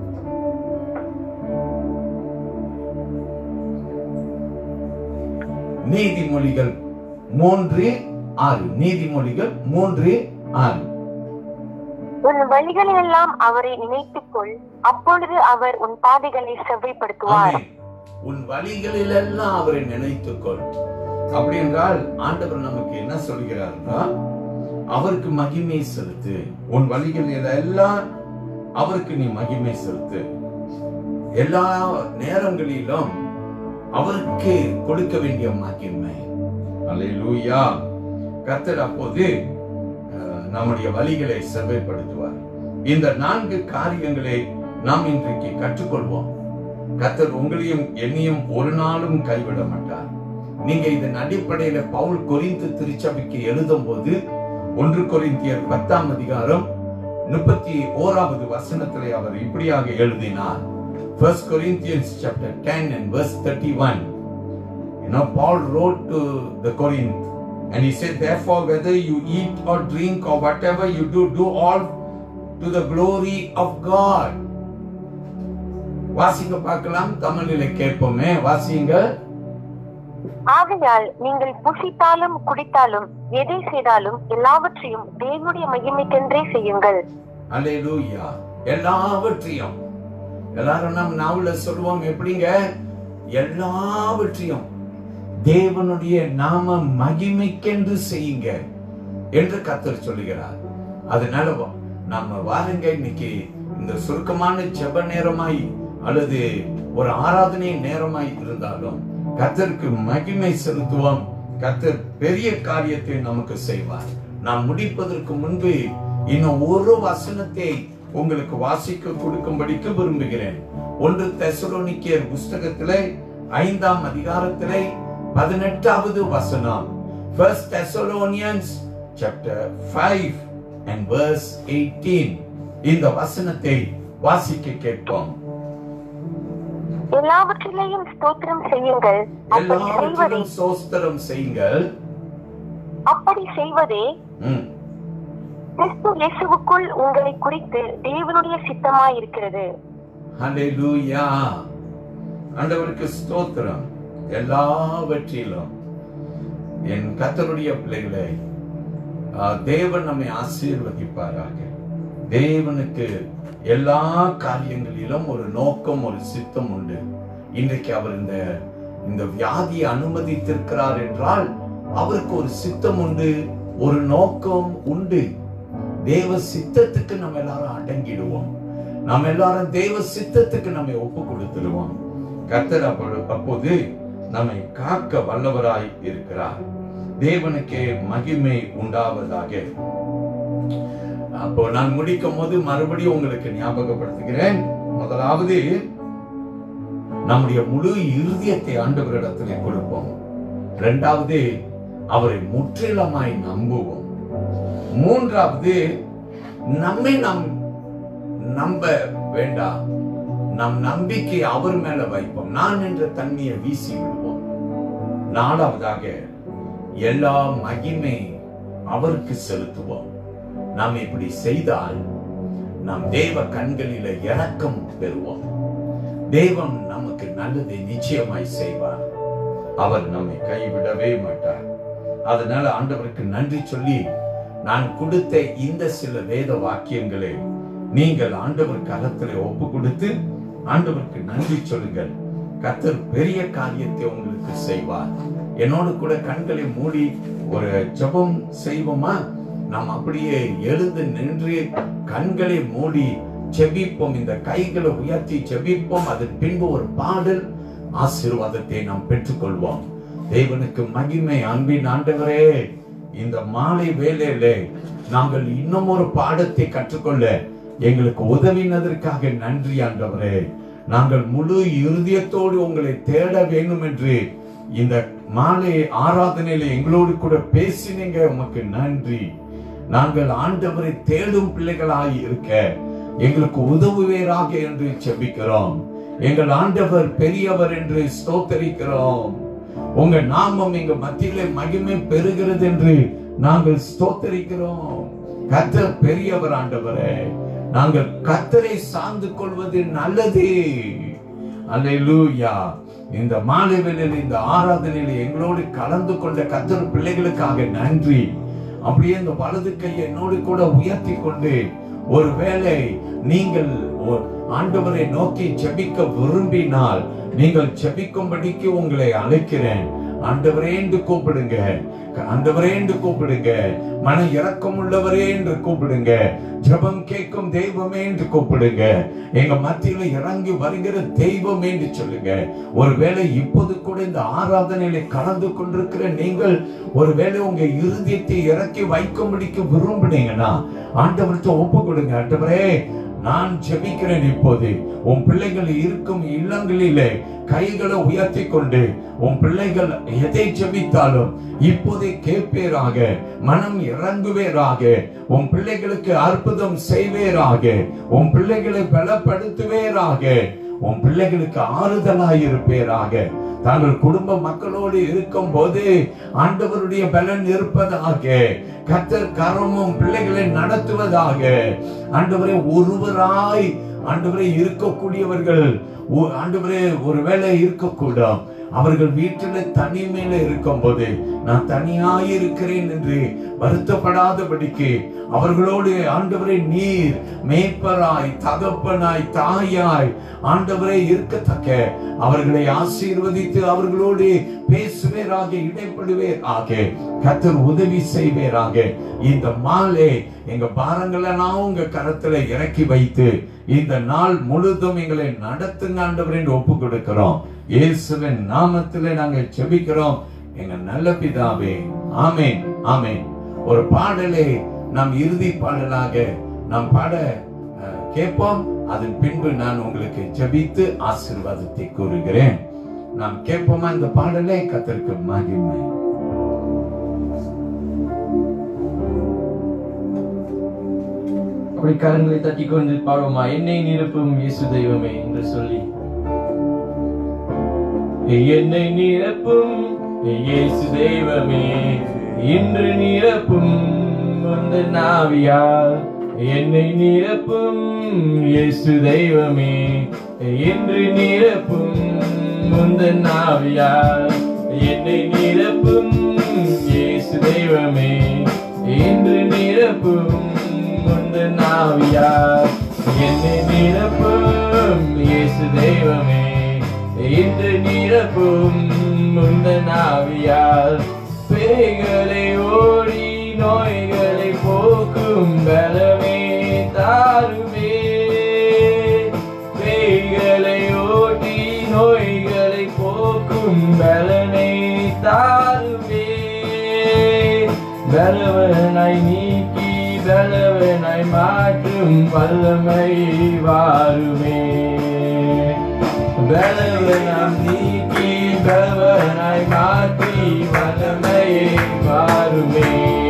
நீதிமொழிகள் மூன்று ஆறு நீதிமொழிகள் மூன்று ஆறு உன் வழிகளிலெல்லாம் அவரை நினைத்துக்கொள் அப்பொழுது அவர் உன் பாதைகளை செவ்வைப்படுத்துவார் ஆமென். உன் வழிகளிலெல்லாம் அவரை நினைத்துக்கொள் அப்படி என்றால் ஆண்டவர் நமக்கு என்ன சொல்கிறார்னா அவருக்கு மகிமை செலுத்து உன் வழிகளில் எல்லாம் அவருக்கு நீ மகிமை செலுத்து எல்லா நேரங்களிலும் அவருக்கு கொடுக்க வேண்டிய மகிமை அல்லேலூயா கர்த்தர் அப்போது அஹ், நம்முடைய வழிகளை செவ்வைப்படுத்துவார் இந்த நான்கு காரியங்களை நாம் இன்றைக்கு கற்றுக்கொள்வோம் கர்த்தர் உங்களையும் என்னையும் ஒரு நாளும் கைவிட மாட்டார் நீங்க இதன் அடிப்படையில பவுல் கொரிந்து திருச்சபைக்கு எழுதும் போது ஒன்று கொரிந்தியர் பத்தாம் அதிகாரம் முப்பத்தி ஓராவது வசனத்திலே அவர் இப்படியாக எழுதினார் First Corinthians chapter 10 and verse 31 you know Paul wrote to the Corinth and he said therefore whether you eat or drink or whatever you do do all to the glory of God வாசிங்க பார்க்கலாம் தமிழிலே கேட்போமே வாசிங்க ஆகையால் நீங்கள் புசித்தாலும் குடித்தாலும் எதை செய்தாலும் எல்லாவற்றையும் தேவனுடைய மகிமைக்கென்றே செய்யுங்கள் அல்லேலூயா எல்லாவற்றையும் எல்லாரும் நம் நாவல சொல்லுவோம் எப்படிங்க எல்லாவற்றையும் தேவனுடைய நாம மகிமைக்கென்று செய்யுங்க என்று கத்தர் சொல்லுகிறார் அதனால வா- நம்ம வாருங்க இன்னைக்கு இந்த சுருக்கமான ஜெப நேரமாய் அல்லது ஒரு ஆராதனை நேரமாய் இருந்தாலும் கத்தருக்கு மகிமை செலுத்துவோம் கத்தர் பெரிய காரியத்தை நமக்கு செய்வார் நாம் முடிப்பதற்கு முன்பு இன்னும் ஒரு வசனத்தை உங்களுக்கு வாசிக்க கொடுக்கும்படிக்கு விரும்புகிறேன் ஒன்று தெசலோனிக்கேயர் புஸ்தகத்திலே ஐந்தாம் அதிகாரத்திலே பதினெட்டாவது வசனம் First Thessalonians chapter 5 and verse 18 இந்த வசனத்தை வாசிக்க கேட்போம் எல்லாவற்றிலேயும் ஸ்தோத்திரம் செய்யுங்கள் அப்படி செய்வதே எல்லாவற்றிலும் சோஸ்திரம் செய்யுங்கள் அப்படி செய்வதே ம். கிறிஸ்து இயேசுவுக்குள் உங்களை குறித்து தேவனுடைய சித்தமாயிருக்கிறது ஹalleluya ஆண்டவருக்கு ஸ்தோத்திரம் எல்லாவற்றிலும் என் கர்த்தருடைய பிள்ளைகளை ஆ, தேவன் நம்மை ஆசீர்வதிப்பாராக தேவனுக்கு எல்லா காரியங்களிலும் ஒரு நோக்கம் ஒரு சித்தம் உண்டு இன்றைக்கு அவர் இந்த இந்த வியாதியை அனுமதித்திருக்கிறார் என்றால் அவருக்கு ஒரு சித்தம் உண்டு ஒரு நோக்கம் உண்டு தேவ சித்தத்துக்கு நம்ம எல்லாரும் அடங்கிடுவோம் நாம் எல்லாரும் தேவ சித்தத்துக்கு நம்மை ஒப்பு கொடுத்துடுவோம் கர்த்தர் அப்பொழுது அப்போது நம்மை காக்க வல்லவராய் இருக்கிறார் தேவனுக்கே மகிமை உண்டாவதாக அப்போ நான் முடிக்கும் போது மறுபடியும் உங்களுக்கு ஞாபகப்படுத்துகிறேன் முதலாவது நம்முடைய முழு இருதயத்தை ஆண்டவரிடத்திலே கொடுப்போம் இரண்டாவது அவரை முற்றிலுமாய் நம்புவோம் மூன்றாவது நம்மை நாம் நம்ப வேண்டாம் நம் நம்பிக்கை அவர் மேல வைப்போம் நான் என்ற தன்மையை வீசி விடுவோம் நாலாவதாக எல்லா மகிமை அவருக்கு செலுத்துவோம் நாம் இப்படி செய்தால் நாம் தேவ கண்களில இரக்கம் பெறுவோம் தேவன் நமக்கு நல்லதை நிச்சயமாய் செய்வார் அவர் நம்மை கைவிடவே மாட்டார் அதனால ஆண்டவருக்கு நன்றி சொல்லி நான் கொடுத்த இந்த சில வேத வாக்கியங்களை நீங்கள் ஆண்டவர் கரத்திலே ஒப்பு கொடுத்து ஆண்டவருக்கு நன்றி சொல்லுங்கள் கர்த்தர் பெரிய காரியத்தை உங்களுக்கு செய்வார் என்னோடு கூட கண்களை மூடி ஒரு ஜெபம் செய்வோமா நாம் அப்படியே எழுந்து நின்று கண்களை மூடி செபிப்போம் இந்த கைகளை உயர்த்தி செபிப்போம் அதன் பின்பு ஒரு பாடல் ஆசீர்வாதத்தை நாம் பெற்றுக்கொள்வோம் தேவனுக்கு மகிமை அன்பின் ஆண்டவரே இந்த மாலை வேளையிலே நாங்கள் இன்னும் ஒரு பாடத்தை கற்றுக்கொள்ள எங்களுக்கு உதவினதற்காக நன்றி ஆண்டவரே நாங்கள் முழு இருதயத்தோடு உங்களை தேட வேண்டும் என்று இந்த மாலை ஆராதனையில எங்களோடு கூட பேசினீங்க உமக்கு நன்றி நாங்கள் ஆண்டவரை தேடும் பிள்ளைகளாய் இருக்க எங்களுக்கு உதவுவீராக என்று செபிக்கிறோம் எங்கள் ஆண்டவர் பெரியவர் என்று ஸ்தோத்தரிக்கிறோம் உங்க நாமம் எங்க மத்தியிலே மகிமை பெறுகிறது என்று நாங்கள் ஸ்தோத்தரிக்கிறோம் கத்தர் பெரியவர் ஆண்டவரே நாங்கள் கத்தரை சார்ந்து கொள்வது நல்லது அல்லேலூயா இந்த மாலை வேளையில் இந்த ஆராதனையில் எங்களோடு கலந்து கொண்ட கத்தர் பிள்ளைகளுக்காக நன்றி அப்படியே இந்த வலது கையை என்னோடு கூட உயர்த்தி கொண்டு ஒருவேளை நீங்கள் ஒ- ஆண்டவரை நோக்கி ஜெபிக்க விரும்பினால் நீங்கள் ஜெபிக்கும்படிக்கு உங்களை அழைக்கிறேன் ஆண்டவரே என்று கூப்பிடுங்க ஆண்டவரே என்று கூப்பிடுங்க மன இரக்கம் உள்ளவரே என்று கூப்பிடுங்க ஜெபம் கேட்கும் தெய்வமே என்று கூப்பிடுங்க எங்க மத்தியில இறங்கி வருகிற தெய்வம் என்று சொல்லுங்க ஒருவேளை இப்போது கூட இந்த ஆராதனையில கலந்து கொண்டிருக்கிற நீங்கள் ஒருவேளை உங்க இருதயத்தை இறக்கி வைக்கும்படிக்கு விரும்புனீங்கன்னா ஆண்டவர்கிட்ட ஒப்பு கொடுங்க ஆண்டவரே நான் ஜெபிக்கிறேன் இப்போது உன் பிள்ளைகள் இருக்கும் இல்லங்களிலே கைகளை உயர்த்தி கொண்டு உன் பிள்ளைகள் எதை ஜெபித்தாலும் இப்போதே கேட்பேராக மனம் இறங்குவேராக உன் பிள்ளைகளுக்கு அற்புதம் செய்வேராக உன் பிள்ளைகளை பலப்படுத்துவேராக உன் பிள்ளைகளுக்கு ஆறுதலாய் இருப்பேராக தாங்கள் குடும்ப மக்களோடு இருக்கும் போது ஆண்டவருடைய பலன் இருப்பதாக கத்தர் கரமும் பிள்ளைகளை நடத்துவதாக ஆண்டவரே ஒருவராய் ஆண்டவரே இருக்கக்கூடியவர்கள் ஒ- ஆண்டவரே ஒருவேளை இருக்கக்கூடும் அவர்கள் வீட்டில தனிமையில இருக்கும் போது நான் தனியாய் இருக்கிறேன் என்று வருத்தப்படாதபடிக்கு அவர்களோடு ஆண்டவரே நீர் மேய்ப்பராய் தகப்பனாய் தாயாய் ஆண்டவரே இருக்கத்தக்க அவர்களை ஆசீர்வதித்து அவர்களோடு பேசுவேராக இடைப்படுவேர் ஆக கத்தர் உதவி செய்வேராக இந்த மாலை எங்க பாரங்களெல்லாம் உங்க கரத்துல இறக்கி வைத்து இந்த நாள் முழுதும் எங்களை நடத்துங்க ஆண்டவர் என்று ஒப்பு கொடுக்கிறோம் இயேசுவின் நாமத்திலே நாங்கள் செபிக்கிறோம் எங்க நல்ல பிதாவே ஆமென் ஆமென் ஒரு பாடலை நாம் இறுதி பாடலாக நாம் பாட அஹ், கேட்போம் அதன் பின்பு நான் உங்களுக்கு ஜெபித்து ஆசீர்வாதத்தை கூறுகிறேன் நாம் கேட்போமா இந்த பாடலை கத்தருக்கு மகிமை அப்படி கரங்களை தட்டி கொண்டு பாடுவோமா என்னை நிரப்பும் இயேசு தெய்வமே என்று சொல்லி என்னை நிரப்பும் இயேசு தெய்வமே இன்று நிரப்பும் உந்த நாவியால் என்னை நிரப்பும் இயேசு தெய்வமே இன்று நிரப்பும் உந்த நாவியால் என்னை நிரப்பும் இயேசு தெய்வமே இன்று நிரப்பும் உந்த நாவியால் என்னை நிரப்பும் இயேசு தெய்வமே இன்று நிரப்பும் உந்த நாவியால் பேய்களை ஓடி நோய்களை போக்கும் பலமே தாருமே பேய்களை ஓட்டி நோய்களை போக்கும் பலனை தாருமே பலவனாய் நீக்கி பலவனாய் மாற்றும் வல்லமை வாருமே பலவனாம் நீக்கி பலவனாய் மாற்றி வல்லமையை வாருமே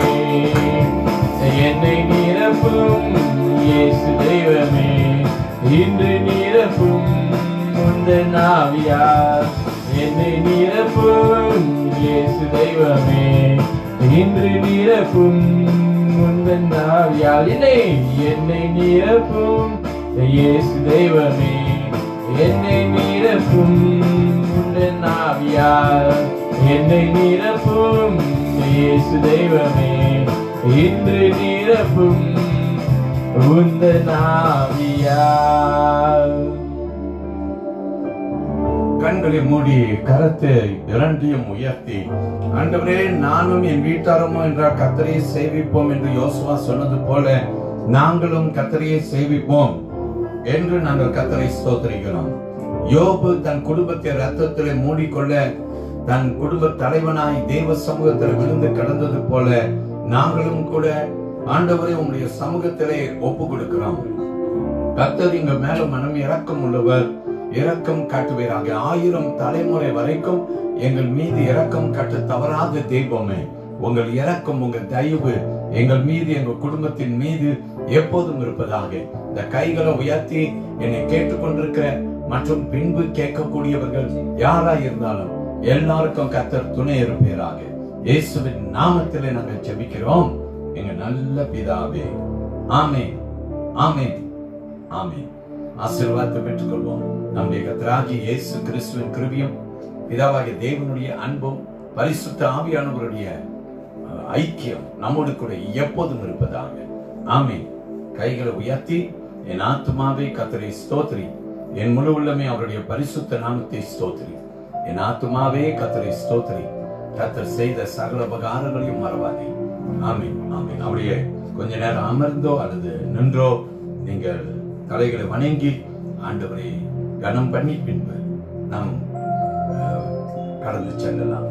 என்னை நிரப்பும் இயேசு தெய்வமே இன்று நிரப்பும் முந்த நாவியார் என்னை நிரப்பும் இயேசு தெய்வமே இன்று நிரப்பும் முந்தன் நாவியால் என்னை என்னை நிரப்பும் இயேசு தெய்வமே என்னை நிரப்பும் முந்தன் நாவியால் என்னை நிரப்பும் இயேசு தெய்வமே இன்று நிரப்பும் உந்த நாவியால் கண்களை மூடி கரத்தை இரண்டையும் உயர்த்தி ஆண்டவரே நானும் என் வீட்டாரமோ என்றால் கத்தரையை சேவிப்போம் என்று யோசுவா சொன்னது போல நாங்களும் கத்தரையை சேவிப்போம் என்று நாங்கள் கத்தரை ஸ்தோத்திரிக்கிறோம் யோபு தன் குடும்பத்தை ரத்தத்திலே மூடிக்கொள்ள தன் குடும்ப தலைவனாய் தேவ சமூகத்தில் விழுந்து கிடந்தது போல நாங்களும் கூட ஆண்டவரை உங்களுடைய சமூகத்திலே ஒப்பு கொடுக்கிறோம் கர்த்தர் இங்க மேல மனம் இரக்கம் உள்ளவர் இரக்கம் காட்டுவீராக ஆயிரம் தலைமுறை வரைக்கும் எங்கள் மீது இரக்கம் காட்ட தவறாத தெய்வமே உங்கள் இரக்கம் உங்கள் தயவு எங்கள் மீது எங்கள் குடும்பத்தின் மீது எப்போதும் இருப்பதாக இந்த கைகளை உயர்த்தி என்னை கேட்டுக்கொண்டிருக்கிற மற்றும் பின்பு கேட்கக்கூடியவர்கள் யாரா இருந்தாலும் எல்லாருக்கும் கத்தர் துணை இருப்பீராக இயேசுவின் நாமத்திலே நாங்கள் ஜெபிக்கிறோம் எங்க நல்ல பிதாவே ஆமென் ஆமென் ஆமென் ஆசீர்வாதத்தை பெற்றுக்கொள்வோம் நம்முடைய கத்தராகிய இயேசு கிறிஸ்துவின் கிருபியும் பிதாவாகிய தேவனுடைய அன்பும் பரிசுத்த ஆவியானவருடைய அஹ், ஐக்கியம் நம்மோடு கூட எப்போதும் இருப்பதாக ஆமென் கைகளை உயர்த்தி என் ஆத்துமாவே கத்தரை ஸ்தோத்திரி என் முழு உள்ளமே அவருடைய பரிசுத்த நாமத்தை ஸ்தோத்திரி என் ஆத்துமாவே கத்தரை ஸ்தோத்திரி கத்தர் செய்த சகல உபகாரங்களையும் மறவாதே ஆமென் ஆமென் அப்படியே கொஞ்ச நேரம் அமர்ந்தோ அல்லது நின்றோ நீங்கள் தலைகளை வணங்கி ஆண்டவரை கனம் பண்ணி பின்பு நாம் அஹ், கடந்து செல்லலாம்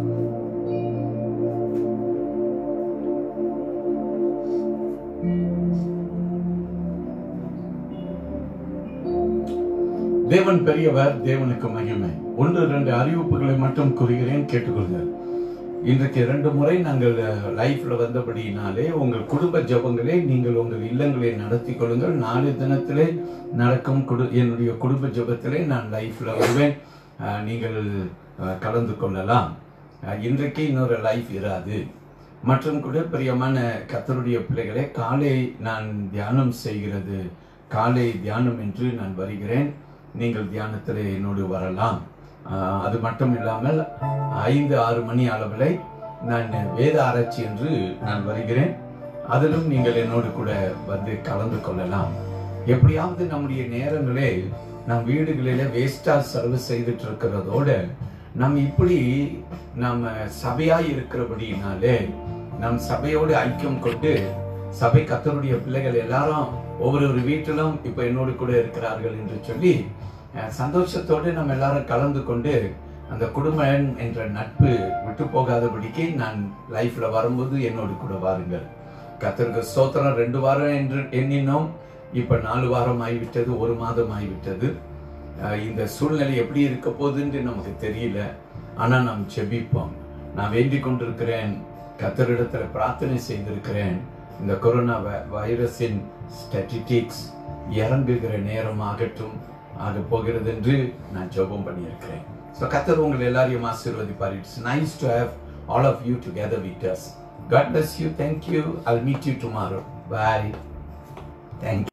தேவன் பெரியவர் தேவனுக்கு மகிமை ஒன்று இரண்டு அறிவிப்புகளை மட்டும் கூறுகிறேன் கேட்டுக்கொள்ளுங்கள் இன்றைக்கு இரண்டு முறை நாங்கள் லைஃப்ல வந்தபடியினாலே உங்கள் குடும்ப ஜெபங்களை நீங்கள் உங்கள் இல்லங்களை நடத்தி கொள்ளுங்கள் நாளை தினத்திலே நடக்கும் குடு என்னுடைய குடும்ப ஜெபத்திலே நான் லைஃப்ல வருவேன் அஹ், நீங்கள் அஹ், கலந்து கொள்ளலாம் அஹ், இன்றைக்கு இன்னொரு லைஃப் இராது மற்றும் கூட பிரியமான கத்தருடைய பிள்ளைகளே காலை நான் தியானம் செய்கிறது காலை தியானம் என்று நான் வருகிறேன் நீங்கள் தியானத்தில் என்னோடு வரலாம் ஆஹ் அது மட்டும் இல்லாமல் ஐந்து ஆறு மணி அளவில் நான் வேத ஆராய்ச்சி என்று நான் வருகிறேன் அதிலும் நீங்கள் என்னோடு கூட வந்து கலந்து கொள்ளலாம் எப்படியாவது நம்முடைய நேரங்களே நம் வீடுகளில வேஸ்டா செலவு செய்துட்டு இருக்கிறதோட நம்ம இப்படி நம்ம சபையாய் இருக்கிறபடினாலே நம் சபையோடு ஐக்கியம் கொண்டு சபை கத்தருடைய பிள்ளைகள் எல்லாரும் ஒவ்வொரு ஒரு வீட்டிலும் இப்ப என்னோடு கூட இருக்கிறார்கள் என்று சொல்லி அஹ், சந்தோஷத்தோடு நம்ம எல்லாரும் கலந்து கொண்டு அந்த குடும்பம் என்ற நட்பு விட்டு போகாதபடிக்கு நான் லைஃப்ல வரும்போது என்னோடு கூட வாருங்கள் கத்தருக்கு ஸ்தோத்திரம் ரெண்டு வாரம் என்று எண்ணினோம் இப்ப நாலு வாரம் ஆகிவிட்டது ஒரு மாதம் ஆகிவிட்டது அஹ், இந்த சூழ்நிலை எப்படி இருக்க போகுதுன்னு நமக்கு தெரியல ஆனா நாம் செபிப்போம் நான் வேண்டிக் கொண்டிருக்கிறேன் கத்தரிடத்துல பிரார்த்தனை செய்திருக்கிறேன் இந்த கொரோனா வை- வைரஸின் ஸ்டாட்டிஸ்டிக்ஸ் இறங்குகிற நேரம் ஆகட்டும் ஆக போகிறது என்று நான் ஜெபம் பண்ணியிருக்கிறேன் ஸோ கத்தர் உங்களை எல்லாரையும் ஆசீர்வதிப்பார் it's nice to have all of you together with us God bless you thank you I'll meet you tomorrow bye thank you